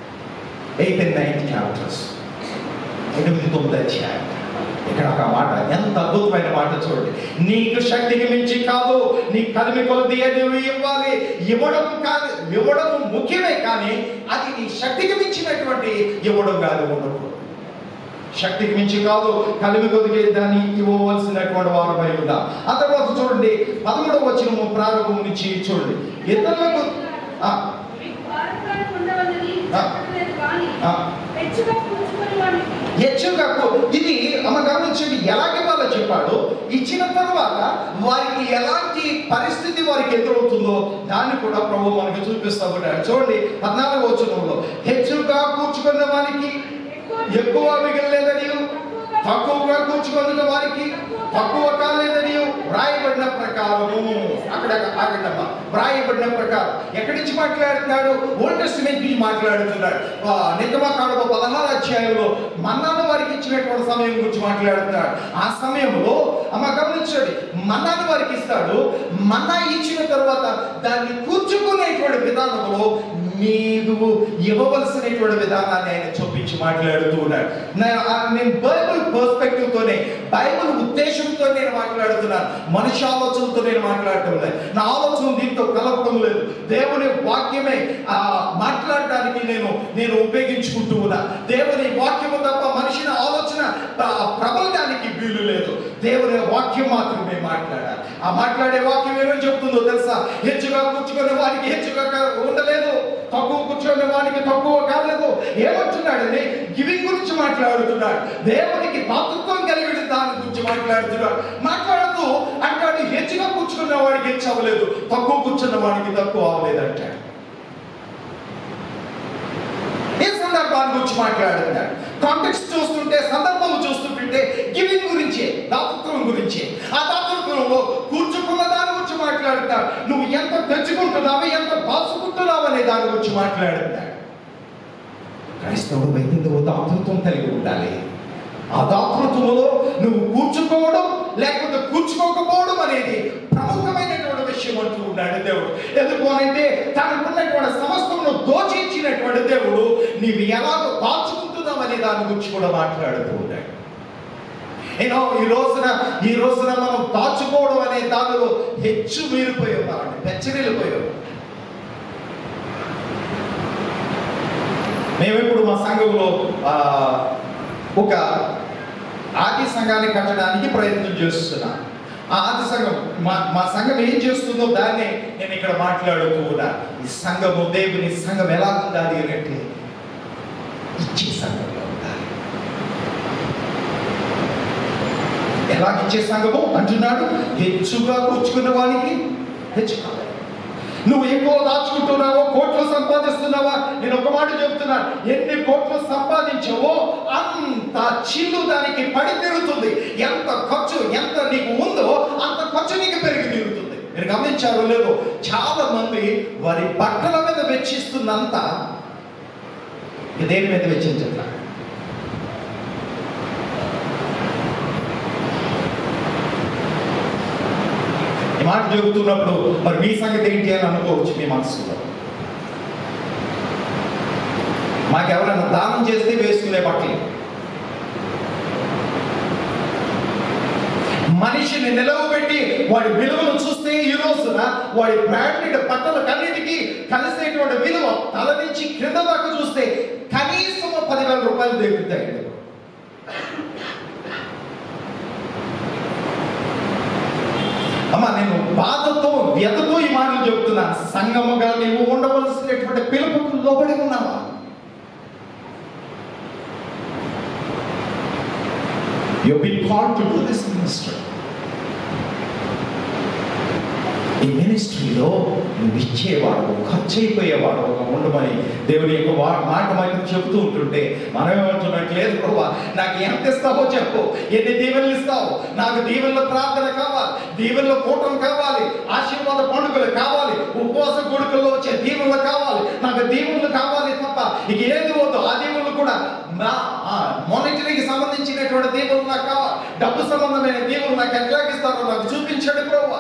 eighth and ninth chapters ఎనిమిది తొమ్మిది అధ్యాయం ఇక్కడ ఒక మాట ఎంత అద్భుతమైన మాట చూడండి నీకు శక్తికి మించి కాదు నీ కలిమి కొలది నువ్వు ఇవ్వాలి ఇవ్వడం కాదు ఇవ్వడం ముఖ్యమే కానీ అది నీ శక్తికి మించినటువంటి ఇవ్వడం కాదు ఉండకూడదు శక్తికి మించి కాదు కలిమి కొదిగే దాన్ని ఇవ్వవలసినటువంటి వారమై ఉందా ఆ తర్వాత చూడండి పదమూడవ వచనము ప్రారంభం నుంచి చూడండి ఇతరులకు ఆ, మీకు భారత్వానికి ఉండవన్నది ఆ. చెప్పట్లేదు కానీ ఆ. హెచ్చుగా కూర్చుకొని వాడికి హెచ్చుగా కూ- ఇది అమ్మ గమనించండి ఎలాగే వాళ్ళ చెప్పాడు ఇచ్చిన తర్వాత వారికి ఎలాంటి పరిస్థితి వారికి ఎదురవుతుందో దాన్ని కూడా ప్రభు మనకి చూపిస్తా ఉంటాడు చూడండి పద్నాలుగు వచనంలో హెచ్చుగా కూర్చుకున్న వారికి ఎక్కువ మిగలలేదని తక్కువగా కూర్చుకున్న వారికి తక్కువ కాలేదని వ్రాయబడిన ప్రకారము అక్కడ ఆగండమ్మా వ్రాయబడిన ప్రకారం ఎక్కడి నుంచి మాట్లాడుతున్నాడు ఓల్డ్ టెస్టిమెంట్ నుంచి మాట్లాడుతున్నాడు ఆ, నిర్గమకాండ పదహారు అధ్యాయంలో మన్నాను వారికి ఇచ్చినటువంటి సమయం గురించి మాట్లాడుతున్నాడు ఆ సమయంలో అమ్మ గమనించండి మన్నాను వారికి ఇస్తాడు మన్నా ఇచ్చిన తర్వాత దాన్ని కూర్చుకునేటువంటి విధానంలో నీవు ఇవ్వవలసినటువంటి విధానాన్ని ఆయన చూపించి మాట్లాడుతూ ఉన్నాడు నా- ఆ నేను బైబిల్ పర్స్పెక్టివ్ తోనే బైబిల్ ఉద్దేశంతో నేను మాట్లాడుతున్నాను మనిషి ఆలోచనతో నేను మాట్లాడటం లేదు నా ఆలోచన దీంతో కలపడం లేదు దేవుని వాక్యమే ఆ మాట్లాడడానికి నేను నేను ఉపయోగించుకుంటూ ఉన్నా దేవుని వాక్యము తప్ప మనిషిని ఆలోచన ప్ర- ప్రబలడానికి వీలు లేదు దేవుని వాక్యం మాత్రమే మాట్లాడాలి ఆ మాట్లాడే వాక్యం ఏమని చెప్తుందో తెలుసా హెచ్చుగా కూర్చుకునే వారికి హెచ్చుగా కా- ఉండలేదు తక్కువ కూర్చుకునే వారికి తక్కువ కాలేదు ఏమంటున్నాడండి గివింగ్ గురించి మాట్లాడుతున్నాడు దేవునికి దాతృత్వం కలిగిన దాని గురించి మాట్లాడుతున్నాడు మాట్లాడుతూ అంటాడు హెచ్చుగా కూర్చుకున్న వాడికి హెచ్చు అవ్వలేదు తక్కువ కూర్చున్న వాడికి తక్కువ అవ్వలేదు అంటాడు ఏ సందర్భాన్ని గురించి మాట్లాడుతున్నాడు కాంటెక్స్ట్ చూస్తుంటే సందర్భం చూస్తుంటే గివింగ్ గురించే దాతృత్వం గురించి ఆ దాతృత్వంలో కూర్చుకున్న దాని గురించి మాట్లాడుతాడు నువ్వు ఎంత తెచ్చుకుంటున్నావు ఎంత దాచుకుంటున్నావు అనే దాని గురించి మాట్లాడుతాడు క్రైస్తవుడు అయితే నువ్వు దాతృత్వం కలిగి ఉండాలి ఆ దాతృత్వంలో నువ్వు కూర్చుకోవడం లేకపోతే కూర్చుకోకపోవడం అనేది ప్రముఖమైనటువంటి విషయం అంటూ ఉన్నాడు దేవుడు ఎందుకు అంటే తనకున్నటువంటి సమస్తమును దోచించినటువంటి దేవుడు నీవు ఎలాగో దాచుకుంటున్నావు అనే దాని గురించి కూడా మాట్లాడుతూ ఉన్నాడు ఏదో ఈ రోజున ఈ రోజున మనం దాచుకోవడం అనే దానిలో హెచ్చు మీరిపోయి ఉన్నామండి పెచ్చరిల్లిపోయి ఉన్నాం మేము ఇప్పుడు మా సంఘంలో ఆ, ఒక ఆది సంఘాన్ని కట్టడానికి ప్రయత్నం చేస్తున్నాం ఆ ఆది సంఘం మా మా సంఘం ఏం చేస్తుందో దాన్ని నేను ఇక్కడ మాట్లాడుతూ ఉన్నా ఈ సంఘము దేవుని సంఘం ఎలా ఉండాలి అని అంటే ఇచ్చే సంఘంలో ఉండాలి ఎలా ఇచ్చే సంఘము అంటున్నాడు హెచ్చుగా కూర్చుకున్న వానికి హెచ్చు కావాలి నువ్వు ఎక్కువ దాచుకుంటున్నావో కోట్లు సంపాదిస్తున్నావా నేను ఒక మాట చెప్తున్నా ఎన్ని కోట్లు సంపాదించావో అంత చిల్లు దానికి పడి తిరుగుతుంది ఎంత ఖర్చు ఎంత నీకు ఉందో అంత ఖర్చు నీకు పెరిగి తిరుగుతుంది మీరు గమనించారో లేదో చాలా మంది వారి బట్టల మీద వెచ్చిస్తున్నంత ఇక దేని మీద వెచ్చించట్లా ఈ మాట చెబుతున్నప్పుడు మరి మీ సంగతి ఏంటి అని అనుకోవచ్చు మీ మనసులో మాకెవరైనా దానం చేస్తే వేసుకునే బట్టలు మనిషిని నిలవబెట్టి వాడి విలువను చూస్తే ఈ రోజున వాడి బ్రాండెడ్ బట్టల కన్నిటికి కలిసేటువంటి విలువ తల నుంచి క్రింద దాకా చూస్తే కనీసం పదివేల రూపాయలు దొరుకుతాయి అమ్మ నేను బాధతో వ్యధతో ఈ మాటలు చెప్తున్నాను సంగముగా నీవు ఉండవలసినటువంటి పిలుపుకు లోబడి ఉన్నావా You've been called to do this ministry. ఈ మినిస్ట్రీలో నువ్వు ఇచ్చేవాడు ఖర్చు అయిపోయేవాడు ఒక ఉండమని దేవుని యొక్క వా- మాట మనకు చెబుతూ ఉంటుంటే మనం ఏమంటున్నట్టు లేదు ప్రభా నాకు ఎంత ఇస్తావో చెప్పు ఎన్ని దీవెనలు ఇస్తావు నాకు దీవెనల ప్రార్థన కావాలి దీవెనల కూటం కావాలి ఆశీర్వాద పండుగలు కావాలి ఉపవాస కొడుకుల్లో వచ్చే దీవెనలు కావాలి నాకు దీవెనలు కావాలి తప్ప ఇక ఏది వద్దు ఆ దీవెనలు కూడా మానిటరీకి సంబంధించినటువంటి దీవెనలు నాకు కావాలి డబ్బు సంబంధమైన దీవెనలు నాకు ఎట్లాగిస్తారో నాకు చూపించండి ప్రభా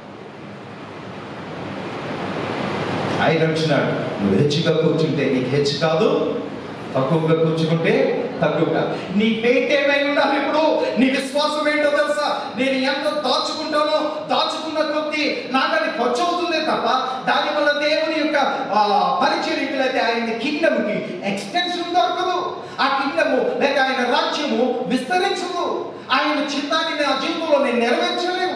ఆయన అంటున్నాడు నువ్వు హెచ్చుగా కూర్చుంటే నీకు హెచ్చు కాదు తక్కువగా కూర్చుకుంటే తక్కువగా నీ పేట్ ఏమై ఉండాలి ఇప్పుడు నీ విశ్వాసం ఏంటో తెలుసా నేను ఎంత దాచుకుంటానో దాచుకున్న కొద్దీ నాకు అది ఖర్చు అవుతుందే తప్ప దానివల్ల దేవుని యొక్క ఆ, పరిచర్యకి లేకపోతే ఆయన కింగ్డమ్కి ఎక్స్టెన్షన్ దొరకదు ఆ కింగ్డము లేక ఆయన రాజ్యము విస్తరించదు ఆయన చిత్తాన్ని నా జీవితంలో నేను నెరవేర్చలేను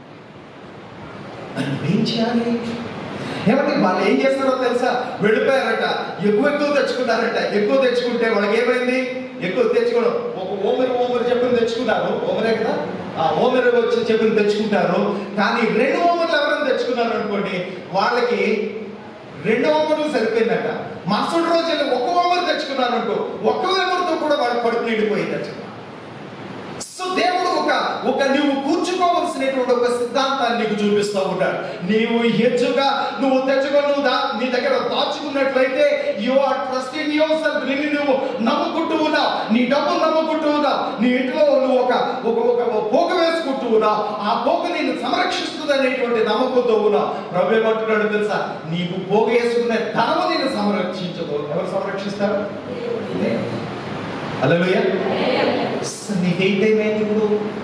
మరి ఏం చేయాలి ఏమంటే వాళ్ళు ఏం చేస్తారో తెలుసా వెళ్ళిపోయారట ఎక్కువ ఎక్కువ తెచ్చుకున్నారట ఎక్కువ తెచ్చుకుంటే వాళ్ళకి ఏమైంది ఎక్కువ తెచ్చుకోవడం ఒక ఓమరి ఓమరి చెప్పని తెచ్చుకున్నారు ఓమరే కదా ఆ ఓమరి వచ్చి చెప్పని తెచ్చుకుంటారు కానీ రెండు ఓమర్లు ఎవరైనా తెచ్చుకున్నారు అనుకోండి వాళ్ళకి రెండు ఓమర్లు సరిపోయిందట మరుసటి రోజు వెళ్ళి ఒక్క ఓమర్ తెచ్చుకున్నారు అనుకో ఒక్క ఓమర్తో కూడా వాళ్ళకి కడుపు నిండిపోయిందట సో దేవుడు ఒక ఒక నీవు కూర్చుకోవలసినటువంటి ఒక సిద్ధాంతాన్ని నీకు చూపిస్తూ ఉంటాడు నీవు హెచ్చుగా నువ్వు తెచ్చుకో నువ్వు దా నీ దగ్గర దాచుకున్నట్లయితే you are trusting yourself నిన్ను నువ్వు నమ్ముకుంటూ ఉన్నావు నీ డబ్బు నమ్ముకుంటూ ఉన్నావు నీ ఇంట్లో నువ్వు ఒక ఒక ఒక పోక వేసుకుంటూ ఉన్నావు ఆ పోక నేను సంరక్షిస్తుంది అనేటువంటి నమ్మకంతో ఉన్నావు ప్రభు ఏమంటున్నాడు తెలుసా నీకు పోగ వేసుకునే ధనము నేను సంరక్షించదు ఎవరు సంరక్షిస్తారు హల్లెలూయా నీకైతే మేము ఇప్పుడు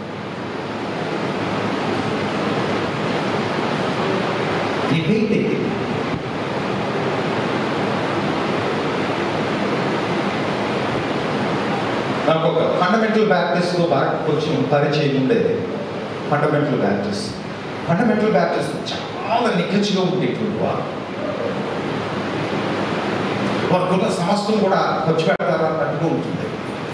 నీకైతే నాకు ఒక ఫండమెంటల్ బ్యాప్టిస్ట్ బాగా కొంచెం పరిచయం ఉండేది ఫండమెంటల్ బ్యాప్టిస్ట్ ఫండమెంటల్ బ్యాప్టిస్ట్ చాలా నిఖచ్చిగా ఉండేటువంటి వారు వారికున్న సమస్తం కూడా ఖర్చు పెట్టాలన్నట్టుగా ఉంటుంది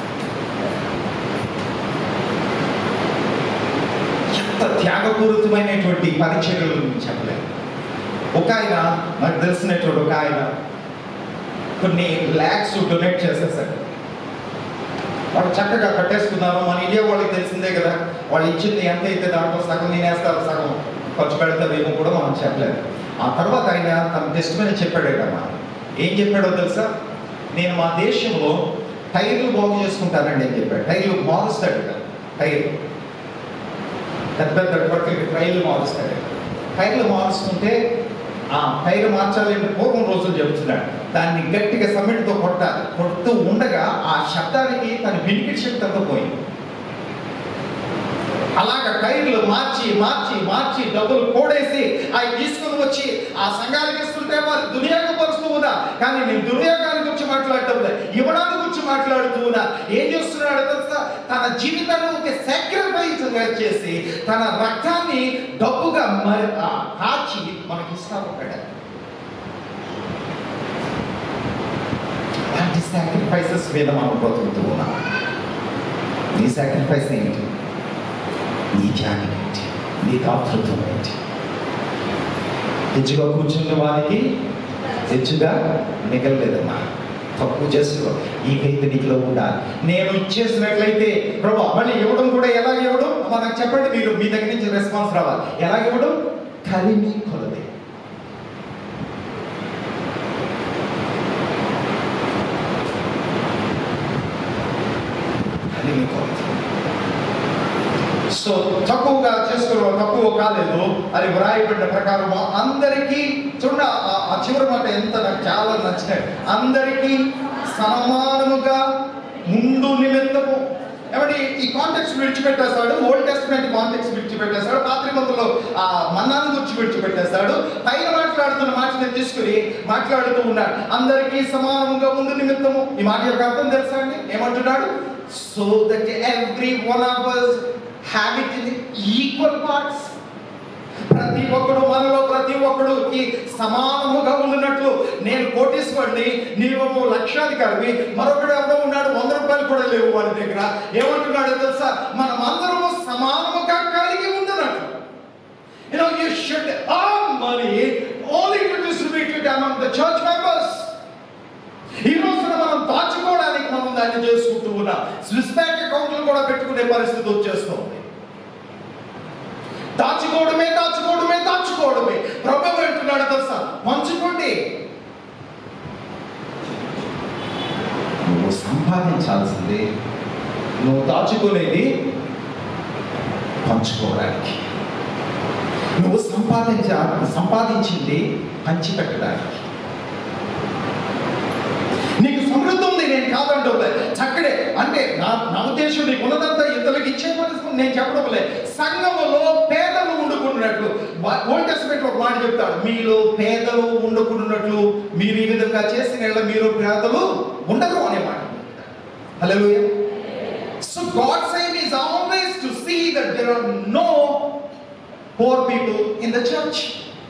ఎంత త్యాగపూరితమైనటువంటి పరిచర్యలు నేను చెప్పలేను ఒక ఆయన నాకు తెలిసినటువంటి ఒక ఆయన కొన్ని ల్యాక్స్ డొనేట్ చేసేసాడు వాళ్ళు చక్కగా కట్టేసుకున్నారు మన ఇండియా వాళ్ళకి తెలిసిందే కదా వాళ్ళు ఇచ్చింది ఎంత అయితే దాంట్లో సగం తినేస్తారు సగం ఖర్చు పెడతారేమో కూడా మనం చెప్పలేదు ఆ తర్వాత ఆయన తన టెస్ట్ మీద చెప్పాడేటమ్మా ఏం చెప్పాడో తెలుసా నేను మా దేశంలో టైర్లు బాగు చేసుకుంటానండి అని చెప్పాడు టైర్లు మారుస్తాడు కదా టైర్లు పెద్ద పెద్ద ట్రక్కులకి టైర్లు మారుస్తాడు టైర్లు మారుస్తుంటే ఆ టైర్ మార్చాలి అంటే పూర్వం రోజులు చెబుతున్నాడు దాన్ని గట్టిగా సమ్మెట్తో కొట్టాలి కొడుతూ ఉండగా ఆ శబ్దానికి తన వినికిడి శక్తి అంతా పోయింది అలాగ టైర్లు మార్చి మార్చి మార్చి డబ్బులు కూడేసి అవి తీసుకుని వచ్చి ఆ సంఘానికి ఇస్తుంటే వారు దునియాకు పరుస్తూ ఉన్నా కానీ నేను దునియాగానికి వచ్చి మాట్లాడటం లేదు ఇవ్వడానికి వచ్చి మాట్లాడుతూ ఉన్నా ఏం చేస్తున్నాడు తెలుసా తన జీవితాన్ని ఒక సాక్రిఫైస్ చేసి తన రక్తాన్ని డబ్బుగా మరి ఆ కాచి మనకి ఇస్తా ఉంటాడు అలాంటి సాక్రిఫైసెస్ మీద మనం బ్రతుకుతూ ఉన్నాం నీ సాక్రిఫైస్ ఏంటి నీ ధ్యానం ఏంటి నీ దాతృత్వం ఏంటి హెచ్చుగా కూర్చున్న వారికి హెచ్చుగా మిగలలేదమ్మా తక్కువ చేస్తున్నావు ఈ ఫెయిత్ నీకులో ఉండాలి నేను ఇచ్చేసినట్లయితే ప్రభా మళ్ళీ ఇవ్వడం కూడా ఎలా ఇవ్వడం అమ్మా నాకు చెప్పండి మీరు మీ దగ్గర నుంచి రెస్పాన్స్ రావాలి ఎలా ఇవ్వడం కలిమి కొలది కలిమి కొలది సో తక్కువగా చేసుకున్నాం తక్కువ కాలేదు అది వ్రాయబడిన ప్రకారం అందరికీ చూడ ఆ చివరి మాట ఎంత నాకు చాలా నచ్చినాయి అందరికీ సమానముగా ముందు నిమిత్తము ఏమంటే ఈ కాంటెక్స్ విడిచిపెట్టేస్తాడు ఓల్డ్ టెస్ట్మెంట్ కాంటెక్స్ విడిచిపెట్టేస్తాడు పాత్రిమంతులో ఆ మన్నాన్ని గురించి విడిచిపెట్టేస్తాడు పైన మాట్లాడుతున్న మాటని తీసుకుని మాట్లాడుతూ ఉన్నాడు అందరికీ సమానంగా ముందు నిమిత్తము ఈ మాట యొక్క అర్థం తెలుసా అండి ఏమంటున్నాడు so that every one of us have it in equal parts ప్రతి ఒక్కడు మనలో ప్రతి ఒక్కడుకి సమానముగా ఉన్నట్లు నేను కోటీశ్వరుని నీవు లక్షాధికారివి మరొకడు ఎవరో ఉన్నాడు వంద రూపాయలు కూడా లేవు వాడి దగ్గర ఏమంటున్నాడు తెలుసా మనం అందరము సమానముగా కలిగి ఉంటున్నట్లు You know, you should earn money only to distribute it among the church members. ఈ రోజున మనం దాచుకోవడానికి మనం దాన్ని చేసుకుంటూ ఉన్నాం స్విస్ బ్యాంక్ అకౌంట్లు కూడా పెట్టుకునే పరిస్థితి వచ్చేస్తుంది దాచుకోవడమే దాచుకోవడమే దాచుకోవడమే ప్రభు అంటున్నాడు తెలుసా పంచుకోండి నువ్వు సంపాదించాల్సింది నువ్వు దాచుకునేది పంచుకోవడానికి నువ్వు సంపాదించ సంపాదించింది పంచిపెట్టడానికి నీకు సమృద్ధి ఉంది నేను కాదంటూ చక్కడే అంటే నా నా ఉద్దేశం నీకు ఉన్నదంతా ఇతరులకు ఇచ్చే పరిస్థితి నేను చెప్పడం లే సంఘములో పేదలు ఉండుకున్నట్లు ఓల్డ్ టెస్ట్మెంట్ ఒక మాట చెప్తాడు మీలో పేదలు ఉండుకున్నట్లు మీరు ఈ విధంగా చేసిన యెడల మీరు పేదలు ఉండరు అనే మాట hello so God's aim is always to see that there are no poor people in the church.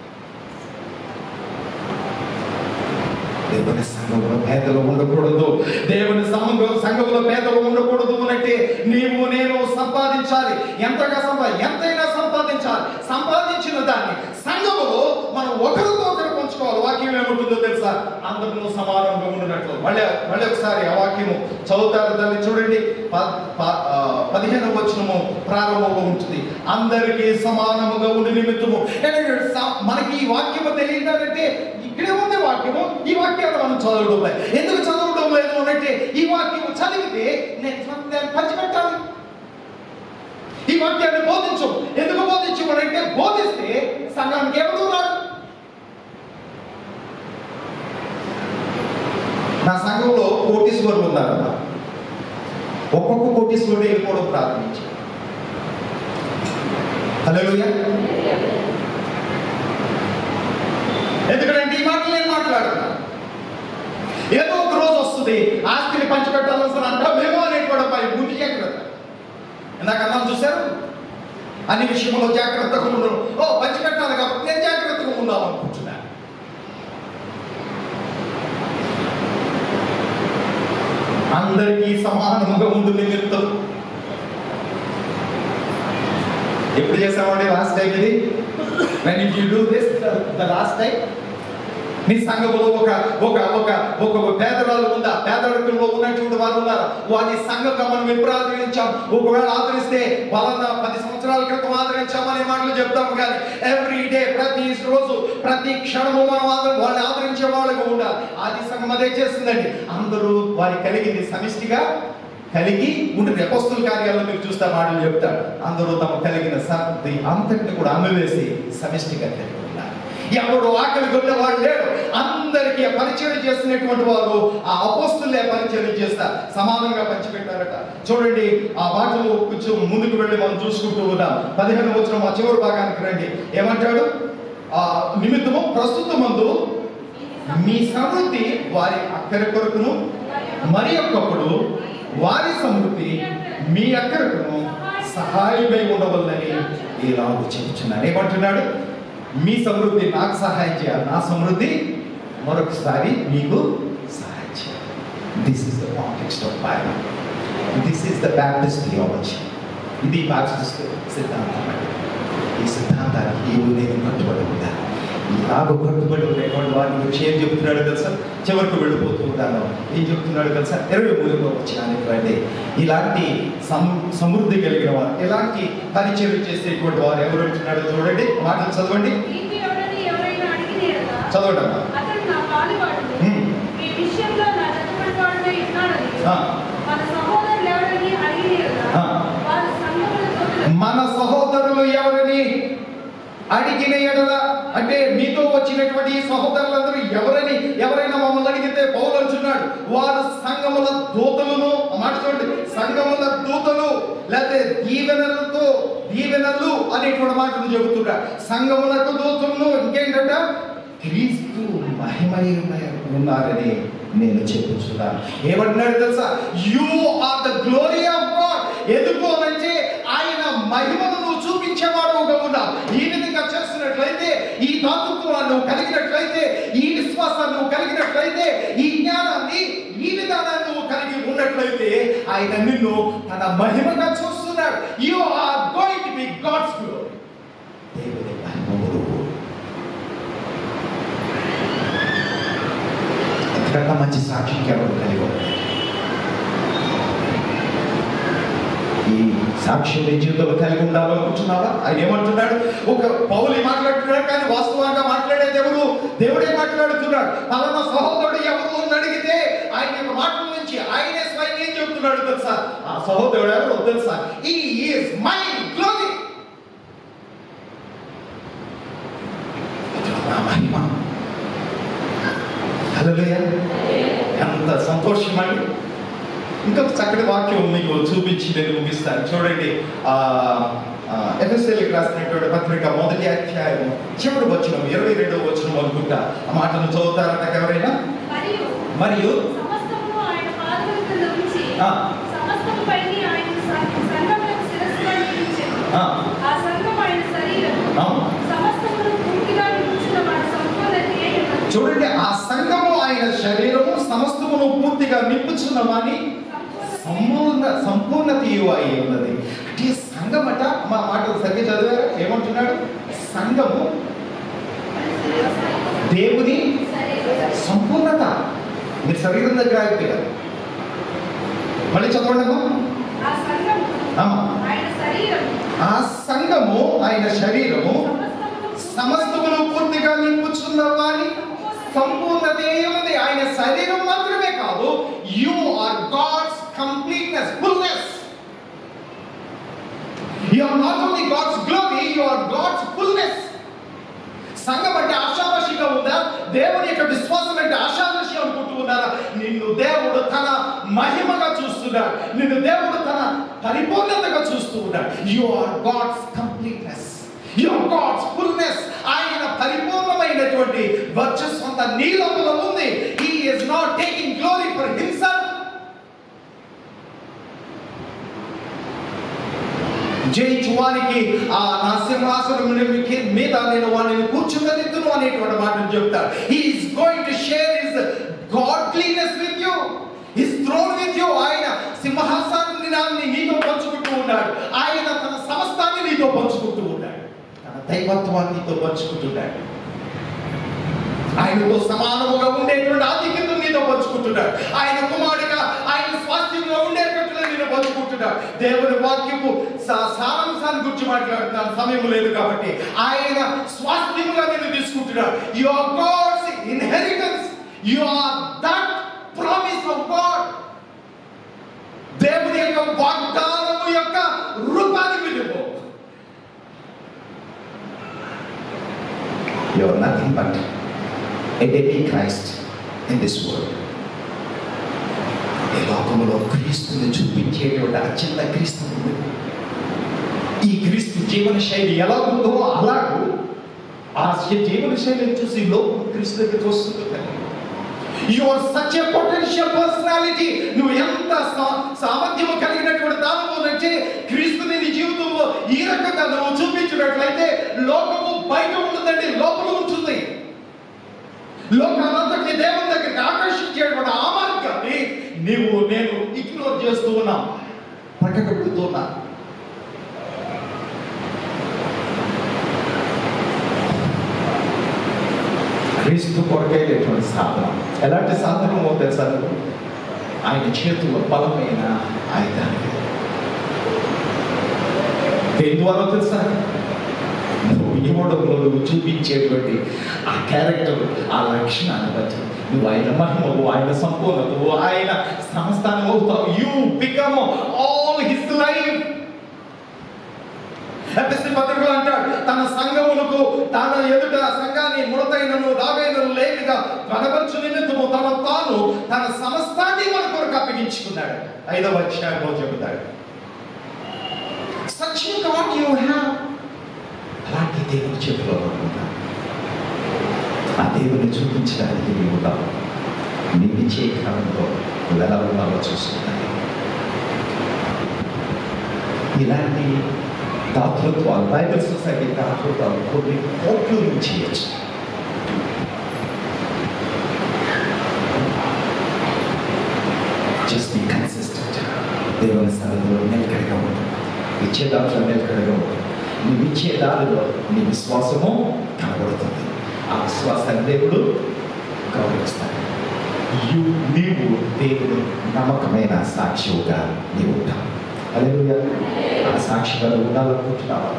దేవుని సంఘంలో పేదలు ఉండకూడదు దేవుని సంఘంలో సంఘంలో పేదలు ఉండకూడదు అంటే నీవు నేను సంపాదించాలి ఎంతగా సంపా ఎంతైనా సంపాదించాలి సంపాదించిన దాన్ని సంఘములో మనం ఒకరితో ఒకరు పంచుకోవాలి వాక్యం ఏముంటుందో తెలుసా అందరూ సమానంగా ఉండినట్లు మళ్ళీ మళ్ళీ ఒకసారి ఆ వాక్యము చదువుతారు దాన్ని చూడండి ప- ప- ఆ, పదిహేను వచనము ప్రారంభంగా ఉంటుంది అందరికీ సమానముగా ఉండి నిమిత్తము ఏంటంటే స- మనకి ఈ వాక్యము తెలియదంటే ఇక్కడే ఉంది వాక్యము ఈ వాక్యాన్ని మనం చదవడం లేదు ఎందుకు చదవడం లేదు అంటే ఈ వాక్యము చదివితే నేను సత్యాన్ని పంచిపెట్టాలి ఈ వాక్యాన్ని బోధించు ఎందుకు బోధించమనంటే బోధిస్తే సంఘానికి ఎవరు రాడు నా సంఘంలో కోటీశ్వరులు ఉన్నారన్న ఒక్కొక్క కోటీశ్వరుడు వెళ్ళిపోవడం ప్రారంభించారు హలో ఎందుకంటే ఈ మాటలు నేను మాట్లాడుతున్నా ఏదో ఒక రోజు వస్తుంది ఆస్తిని పంచిపెట్టాల్సిన అంటామేమో అనేటువంటి పై బుద్ధి జాగ్రత్త ఇందాక అన్నాం చూశారు అన్ని విషయంలో జాగ్రత్తగా ఉండను ఓ పంచిపెట్టాలి కాబట్టి నేను జాగ్రత్తగా ఉందాం అనుకుంటున్నా అందరికీ సమానంగా ఉండు నిమిత్తం ఎప్పుడు చేసామండి లాస్ట్ టైం ఇది when you do this the last time నీ సంఘములో ఒక ఒక ఒక ఒక పేదరాలు ఉందా పేదరికంలో ఉన్నటువంటి వారు ఉన్నారు వారి సంఘంగా మనం ఎప్పుడు ఆదరించాం ఒకవేళ ఆదరిస్తే వాళ్ళ పది సంవత్సరాల క్రితం ఆదరించామనే మాటలు చెప్తాము కానీ ఎవ్రీ డే ప్రతి రోజు ప్రతి క్షణము మనం ఆదరి వాళ్ళని ఆదరించే వాళ్ళగా ఉండాలి ఆది సంఘం అదే చేస్తుందండి అందరూ వారి కలిగింది సమిష్టిగా కలిగి ఉంటుంది అపస్తుల కార్యాల్లో మీరు చూస్తే ఆ మాటలు చెప్తాడు అందరూ తమ కలిగిన సంతి అంతటిని కూడా అమ్మివేసి సమిష్టిగా కలిగి ఉన్నారు ఎవడు ఆకలి కొన్న వాడు లేడు అందరికీ పరిచయం చేస్తున్నటువంటి వారు ఆ అపోస్తులే పరిచయం చేస్తారు సమానంగా పంచిపెట్టారట చూడండి ఆ మాటలు కొంచెం ముందుకు వెళ్ళి మనం చూసుకుంటూ ఉన్నాం పదిహేను వచ్చిన మా చివరి భాగానికి రండి ఏమంటాడు ఆ నిమిత్తము ప్రస్తుత మందు మీ సమృద్ధి వారి అక్కరి కొరకును మరి ఒక్కప్పుడు వారి సమృద్ధి మీ అక్కరకును సహాయమై ఉండవల్లని ఇలాగ చెప్తున్నాను ఏమంటున్నాడు మీ సమృద్ధి నాకు సహాయం చేయాలి నా సమృద్ధి మరొకసారి మీకు సహాయం చేయాలి this is the context of Bible this is the Baptist theology ఇది బాప్టిస్ట్ సిద్ధాంతం అండి ఈ సిద్ధాంతానికి ఈ నేను కట్టుబడి ఉండాలి ఇలాగ కట్టుబడి ఉండేటువంటి వారిని గురించి ఏం చెప్తున్నాడు తెలుసా చివరికి వెళ్ళిపోతూ ఉన్నాను ఏం చెప్తున్నాడు తెలుసా ఇరవై మూడులో వచ్చినానికి రండి ఇలాంటి సం సమృద్ధి కలిగిన వారు ఇలాంటి పరిచయం చేసేటువంటి వారు ఎవరు అంటున్నాడో చూడండి మాటలు చదవండి నీకు ఎవడని ఎవరైనా అడిగినేరగా చదవండి అమ్మా. అతడు నా పాలివాడు హ్మ్. ఈ విషయంలో నా చదువుకుని వాడునే ఉన్నాడని ఆ. మన సహోదరులు ఎవరని అడిగినేరగా ఆ. వారు సంఘములతో మన సహోదరులు ఎవరిని అడిగిన ఎడల అంటే మీతో వచ్చినటువంటి ఈ సహోదరులందరూ ఎవరని ఎవరైనా మమ్మల్ని అడిగితే పౌలు అంటున్నాడు వారు సంఘముల దూతలను ఆ మాట చూడండి సంఘముల దూతలు లేకపోతే దీవెనలతో దీవెనలు అనేటువంటి మాటలు చెబుతున్నాడు సంఘములకు దూతలను ఇంకేంటంట క్రీస్తు మహిమయ ఉన్నారని నేను చెప్పుచున్నాను ఏమంటున్నాడు తెలుసా you are the glory of God ఎందుకోనంటే ఆయన మహిమను నువ్వు చూపించేవాడుగా ఉన్నావు ఈ విధంగా చేస్తున్నట్లయితే ఈ దాతృత్వాన్ని నువ్వు కలిగినట్లయితే ఈ విశ్వాసాన్ని నువ్వు కలిగినట్లయితే ఈ జ్ఞానాన్ని ఈ విధానాన్ని నువ్వు కలిగి ఉన్నట్లయితే ఆయన నిన్ను తన మహిమగా చూస్తున్నాడు you are going to be God's glory దేవుని మహిమములు అంతకన్నా మంచి సాక్షి ఎవరు కలిగి ఉన్నారు? ఈ సాక్ష్యం నీ జీవితంలో కలిగి ఉండాలనుకుంటున్నావా ఆయన ఏమంటున్నాడు ఒక పౌలి మాట్లాడుతున్నాడు కానీ వాస్తవంగా మాట్లాడేది ఎవరు దేవుడే మాట్లాడుతున్నాడు పలానా సహోదరుడు ఎవరు అని అడిగితే ఆయన యొక్క మాటల నుంచి ఆయనే స్వయం ఏం చెబుతున్నాడు తెలుసా ఆ సహోదరుడు ఎవరు తెలుసా ఈ ఈస్ మై గ్లోరీ నా మహిమ హల్లెలూయా ఎంత సంతోషం అండి ఇంకొక చక్కటి వాక్యం మీకు చూపించి నేను ముగిస్తాను చూడండి ఆ ఎఫ్ఎస్ఎల్కి రాసినటువంటి పత్రిక మొదటి అధ్యాయం చివరి వచనం ఇరవై రెండవ వచనం అనుకుంటా ఆ మాటను చదువుతారంట ఎవరైనా మరియు మరియు సమస్తమును ఆయన పాదముల క్రింద ఉంచి ఆ. సమస్తము పైకి ఆయన సం- సంఘములకు శిరస్సుగా నియమించెను. ఆ, ఆ సంఘం ఆయన శరీరం ఆ, సమస్తమును పూర్తిగా నిలుచున్న వాడి సంపూర్ణత ఏమిటి? చూడండి ఆ సంఘము ఆయన శరీరము సమస్తమును పూర్తిగా నింపుచున్నవాని సంపూర్ణ సంపూర్ణత అయి ఉన్నది అంటే సంఘం అట మా మాటలు సరిగ్గా చదివారా ఏమంటున్నాడు సంఘము దేవుని సంపూర్ణత మీరు శరీరం దగ్గర ఆగిపోయారు మళ్ళీ చదవండి అమ్మా ఆ సంఘము అమ్మా. ఆయన శరీరం ఆ సంఘము ఆయన శరీరము సమస్తమును సమస్తమును పూర్తిగా నింపుచున్న వారి సంపూర్ణత ఉన్నది ఆయన శరీరం మాత్రమే కాదు you are God's completeness fullness you are not only God's glory you are God's fullness సంఘం అంటే ఆశాభాషిగా ఉందా దేవుని యొక్క విశ్వాసం అంటే ఆశాభాషి అనుకుంటూ ఉన్నారా నిన్ను దేవుడు తన మహిమగా చూస్తున్నాడు నిన్ను దేవుడు తన పరిపూర్ణతగా చూస్తూ ఉన్నాడు you are God's completeness you are God's fullness ఆయన పరిపూర్ణమైనటువంటి వర్చస్సు అంతా నీ లోపల ఉంది he is not taking glory for himself జయించువానికి ఆ నా సింహాసనం మీద నేను వాడిని కూర్చుండనిద్దును అనేటువంటి మాటలు చెప్తాడు he is going to share his godliness with you his throne with you ఆయన సింహాసనాన్ని నీతో పంచుకుంటూ ఉన్నాడు ఆయన తన సమస్తాన్ని నీతో పంచుకుంటూ ఉన్నాడు తన దైవత్వాన్ని నీతో పంచుకుంటున్నాడు ఆయనతో సమానముగా ఉండేటువంటి ఆధిక్యతను నీతో పంచుకుంటున్నాడు ఆయన కుమారుడిగా ఆయన స్వాస్థ్యంలో ఉండేటట్లు నేను పంచుకుంటున్నాడు దేవుని వాక్యము సా- సారాంశాన్ని గురించి మాట్లాడుతున్నాను సమయం లేదు కాబట్టి ఆయన స్వాస్థ్యముగా నేను తీసుకుంటున్నాడు you are God's inheritance you are that promise of God దేవుని యొక్క వాగ్దానము యొక్క రూపాన్ని నువ్వు you are nothing but a baby Christ in this world. ఈ లోకములో క్రీస్తుని చూపించేటువంటి ఆ చిన్న క్రీస్తు ఉంది. ఈ క్రీస్తు జీవన శైలి ఎలా ఉందో అలాగూ ఆ జీవన శైలిని చూసి లోకం క్రీస్తు దగ్గరికి వస్తుంది you are such a potential personality నువ్వు ఎంత సా- సామర్థ్యము కలిగినటువంటి దానము అంటే క్రీస్తుని నీ జీవితంలో ఈ రకంగా నువ్వు చూపించినట్లయితే లోకము బయట ఉంటుందండి లోపల ఉంటుంది లోకాలంతటి దేవుని దగ్గరికి ఆకర్షించేటువంటి ఆ మార్గాన్ని నీవు నేను ఇగ్నోర్ చేస్తూ ఉన్నాం పక్కకెడుతూ ఉన్నా క్రీస్తు కొరకైనటువంటి సాధన ఎలాంటి సాధనమో తెలుసా నువ్వు? ఆయన చేతుల్లో బలమైన ఆయుధాన్ని దేని ద్వారా తెలుసా నువ్వు ఇవ్వడంలో నువ్వు చూపించేటువంటి ఆ క్యారెక్టర్ ఆ లక్షణాన్ని బట్టి నువ్వు ఆయన మహిమవు ఆయన సంపూర్ణతవు ఆయన సంస్థానం అవుతావు you become all his life FSC పత్రికలు అంటాడు తన సంఘములకు తన ఎదుట సంఘాన్ని ముడతైనను దాగైనను లేనిగా కనబరచు నిమిత్తము తన తాను తన సమస్తాన్ని మన కొరకు అప్పగించుకున్నాడు ఐదవ అధ్యాయంలో చెబుతాడు సచ్ గాడ్ యు హ్యావ్ అలాంటి దేవుని చేతిలో ఉంటా ఆ దేవుని చూపించడానికి నీవు ఉన్నావు నీ విజయ కాలంలో నువ్వు ఎలా ఉన్నావో చూస్తున్నాను ఇలాంటి దాతృత్వాలు బైబిల్ సొసైటీ దాతృత్వాలు కొన్ని కోట్లు నువ్వు చేయొచ్చు జస్ట్ బి కన్సిస్టెంట్ దేవుని స్థలంలో నిలకడగా ఉంటుంది ఇచ్చే దాంట్లో నిలకడగా ఉంటుంది నువ్వు ఇచ్చే దారిలో నీ విశ్వాసము కనబడుతుంది ఆ విశ్వాసాన్ని దేవుడు గౌరవిస్తాడు యు నీవు దేవుడు నమ్మకమైన సాక్షిగా నీవు ఉంటావు హల్లెలూయా ఆ సాక్షిగా నువ్వు ఉండాలనుకుంటున్నావా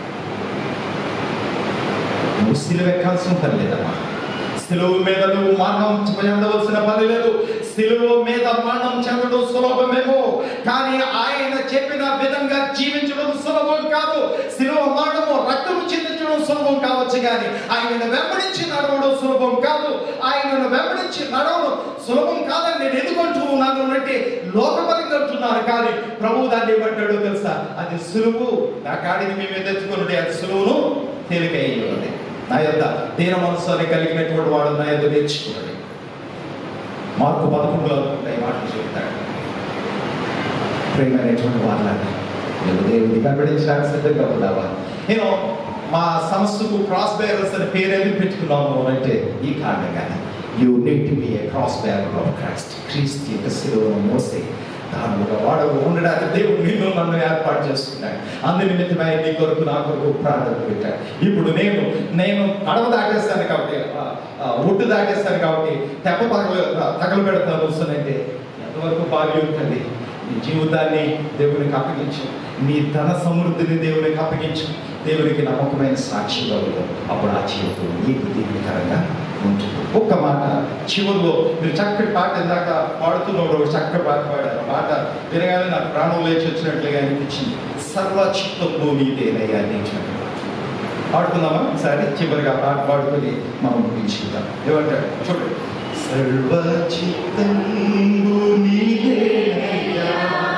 నువ్వు సిలువ ఎక్కాల్సిన పని లేదమ్మా సిలువ మీద నువ్వు మరణం చెందవలసిన పని లేదు సిలువ మీద మరణం చెందడం సులభమేమో కానీ ఆయన చెప్పిన విధంగా జీవించడం సులభం కాదు సిలువ మరణము రక్తం చిందించడం సులభం కావచ్చు కానీ ఆయనను వెంబడించి నడవడం సులభం కాదు ఆయనను వెంబడించి నడవడం సులభం కాదని నేను ఎందుకంటూ ఉన్నాను అంటే లోకపరంగా అంటున్నారు కానీ ప్రభు దాన్ని ఏమంటాడో తెలుసా అది సులువు నా కాడిని మేము ఎదుర్కొన్నది అది సులువును తేలికయ్యేది నా యొక్క దీన మనస్సుని కలిగినటువంటి వాడు నా యొక్క నేర్చుకున్నాడు మార్పు పదకొండులో ఉంటాయి మాటలు చెప్తాడు ప్రేమైనటువంటి వాళ్ళని నువ్వు దేవుడిని వెంబడించడానికి సిద్ధంగా ఉన్నావా నేను మా సంస్థకు క్రాస్ బేరర్స్ అనే పేరు ఎందుకు పెట్టుకున్నాము అంటే ఈ కారణంగానే you need to be a cross bearer of Christ క్రీస్తు యొక్క శిలువను మోసే దాని ఒక వాడు ఉండడానికి దేవుడు నిన్ను నన్ను ఏర్పాటు చేసుకున్నాడు అందు నిమిత్తమై నీ కొరకు నా కొరకు ప్రార్థన పెట్టాడు ఇప్పుడు నేను నేను పడవ దాటేస్తాను కాబట్టి ఆ, ఆ, ఒడ్డు దాటేస్తాను కాబట్టి తెప్ప పగలు తగలు పెడతాను వస్తుందంటే ఎంతవరకు బాగా ఉంటుంది నీ జీవితాన్ని దేవునికి అప్పగించు నీ ధన సమృద్ధిని దేవునికి అప్పగించు దేవునికి నమ్మకమైన సాక్షిగా ఉండు అప్పుడు ఆ జీవితం నీకు దీనికరంగా ఉంటుంది ఒక్క మాట చివరిలో మీరు చక్కటి పాట ఇందాక పాడుతున్నప్పుడు ఒక చక్కటి పాట పాడారు ఆ పాట వినగానే నాకు ప్రాణం లేచి వచ్చినట్లుగా అనిపించింది సర్వ చిత్తంలో నీదేనయ్యా అనిపించినట్టు పాడుకుందామా సరే చివరిగా పాట పాడుకొని మనం ముగించుకుందాం ఏమంటాడు చూడండి సర్వ చిత్తంలో నీదేనయ్యా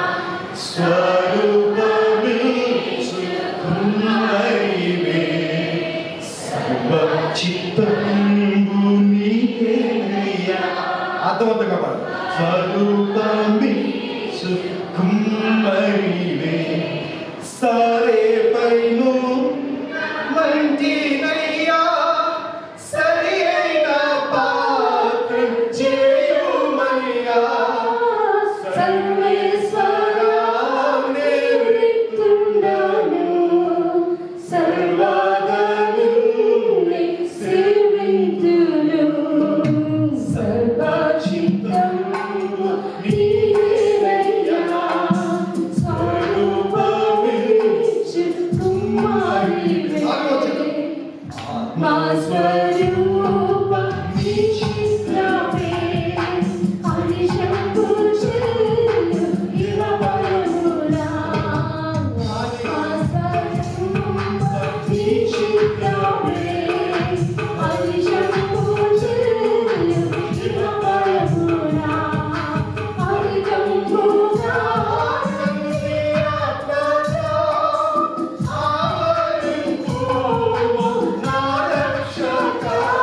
స్వరూపమే సుకుమారివే సర్వ చిత్తంబు నీవేనయ్యా. అర్థవంతంగా పాడు స్వరూపమే సుకుమారివే సరే పైను వంటినయ్యా సరి అయిన పాత్ర చేయుమయ్యా మా స్వరూప నిశ్చిత్రమే హరిశంకు చెల్లు ఇరవరులా మా స్వరూప నిశ్చిత్రమే హరిశంకు చెల్లు ఇరవరులా హరిజంబునా ఆత్మజా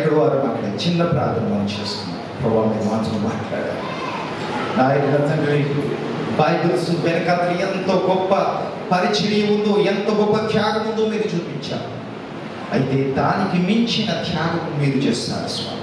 ఎక్కడ వారు అక్కడ చిన్న ప్రార్థన మనం చేస్తున్నాం ప్రభావ మీరు మాత్రం మాట్లాడారు నాయన తండ్రి బైబిల్స్ వెనకాల ఎంతో గొప్ప పరిచర్య ఉందో ఎంత గొప్ప త్యాగం ఉందో మీరు చూపించారు అయితే దానికి మించిన త్యాగం మీరు చేస్తారు స్వామి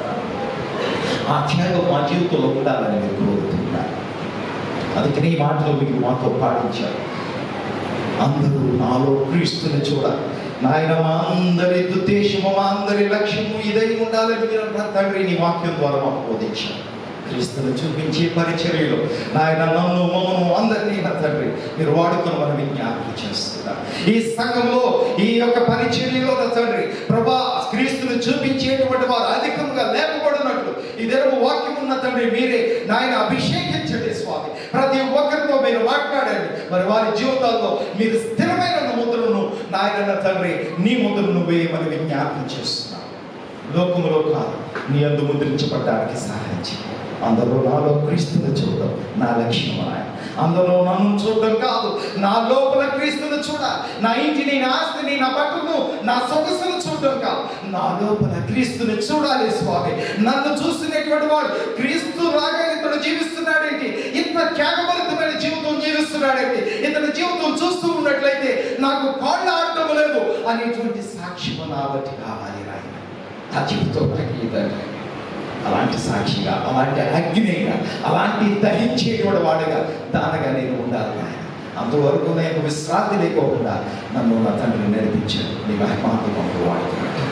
ఆ త్యాగం మా జీవితంలో ఉండాలని మీరు కోరుతున్నారు అందుకని ఈ మాటలు మీరు మాతో పాటించారు అందరూ నాలో క్రీస్తుని చూడాలి నాయన మా అందరి ఉద్దేశము మా అందరి లక్ష్యము ఇదై ఉండాలని మీరు అంటారు తండ్రి నీ వాక్యం ద్వారా మాకు బోధించారు క్రీస్తుని చూపించే పరిచర్యలో నాయన నన్ను మమ్మను అందరినీ నా తండ్రి మీరు వాడుకొని మనం విజ్ఞాపన చేస్తున్నారు ఈ సంఘంలో ఈ యొక్క పరిచర్యలో నా తండ్రి ప్రభా క్రీస్తుని చూపించేటువంటి వారు అధికంగా లేకపోవడనట్లు ఇదేమో వాక్యం ఉన్న తండ్రి మీరే నాయన అభిషేకించండి స్వామి ప్రతి ఒక్కరితో మీరు మాట్లాడండి మరి వారి జీవితాల్లో మీరు స్థిరమైన ముద్రను నాయన తండ్రి నీ ముద్రను వేయమని విజ్ఞాపన చేస్తున్నాను లోకములో కాదు నీ అందు ముద్రించబడ్డానికి సహాయం చేయి అందరూ నాలో క్రీస్తుని చూడడం నా లక్ష్యం ఆయన అందులో నన్ను చూడడం కాదు నా లోపల క్రీస్తుని చూడ నా ఇంటిని నా ఆస్తిని నా బట్టను నా సొగసును చూడడం కాదు నా లోపల క్రీస్తుని చూడాలి స్వామి నన్ను చూస్తున్నటువంటి వాడు క్రీస్తు లాగా ఇతడు జీవిస్తున్నాడేంటి ఇంత త్యాగభరితమైన జీవితం జీవిస్తున్నాడేంటి ఇతని జీవితం చూస్తూ ఉన్నట్లయితే నాకు కాళ్ళు ఆడటం లేదు అనేటువంటి సాక్ష్యం నా బట్టి కావాలి రాయన ఆ జీవితం నాకు ఇదండి అలాంటి సాక్షిగా అలాంటి అగ్నిగా అలాంటి దహించేటువంటి వాడుగా దానగా నేను ఉండాలి ఆయన అంతవరకు నేను విశ్రాంతి లేకోకుండా నన్ను నా తండ్రి నడిపించాను నీ మహిమాత్మకు వాడుతున్నాడు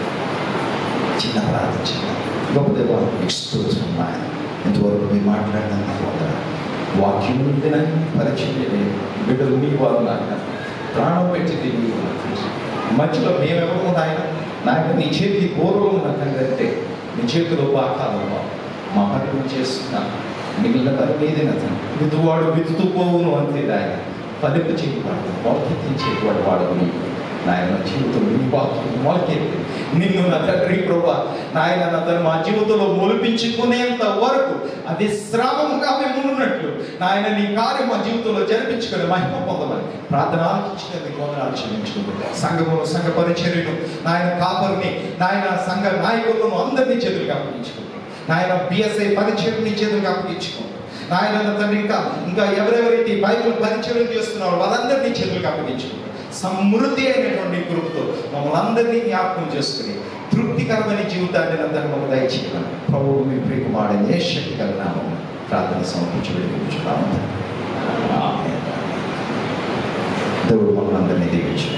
చిన్న ప్రార్థన గొప్ప దేవాలకు స్తోత్రం ఆయన ఇంతవరకు మీరు మాట్లాడిన నాకు వందనాలు. వాక్యం ఉందినని పరిచయం లేదు బిడ్డలు మీ వారు నాయన ప్రాణం పెట్టింది మీ మధ్యలో మేమెవరు నాయన నాకు నీ చేతికి గౌరవం ఉన్నట్టు అంటే నీ చేతిలో పాకాలలో మా పని నువ్వు చేస్తున్నాను మిగిలిన పని మీదే విధువాడు వితుతూ పోవును అంతే ఆయన పదింపు చేయవాడు మొలకెత్తించేవాడు వాడు నీకు నాయన జీవితం నీ వాక్యం మొలకెత్తి నిన్ను నా తండ్రి ప్రభా నాయన నా తండ్రి మా జీవితంలో మొలిపించుకునేంత వరకు అది శ్రామముగా మేము ఉన్నట్లు నాయన నీ కార్యం మా జీవితంలో జరిపించుకొని మహిమ పొందమని ప్రార్థన ఆలోచించిన మీ వందనాలు క్షమించుకుంటున్నాను సంఘమును సంఘ పరిచర్యను నాయన కాపరిని నాయన సంఘ నాయకులను అందరినీ చేతులకు అప్పగించుకుంటున్నాను నాయన బిఎస్ఐ పరిచయం నీ చేతులకు అప్పగించుకుంటాను నాయన నా తండ్రి ఇంకా ఇంకా ఎవరెవరైతే ఈ బైబిల్ పరిచయం చేస్తున్నారో వాళ్ళందరినీ చేతులకు అప్పగించుకుంటాను సమృద్ధి అయినటువంటి కృపతో మమ్మల్ని అందరినీ జ్ఞాపకం చేసుకుని తృప్తికరమైన జీవితాన్ని అందరినీ మాకు దయచేయమని ప్రభువు మీ ప్రియకుమారుడు ఏ శక్తి కలిగినామో ప్రార్థన సమర్పించి వెళ్ళిపోతున్నాము దేవుడు మమ్మల్ని అందరినీ దీవించు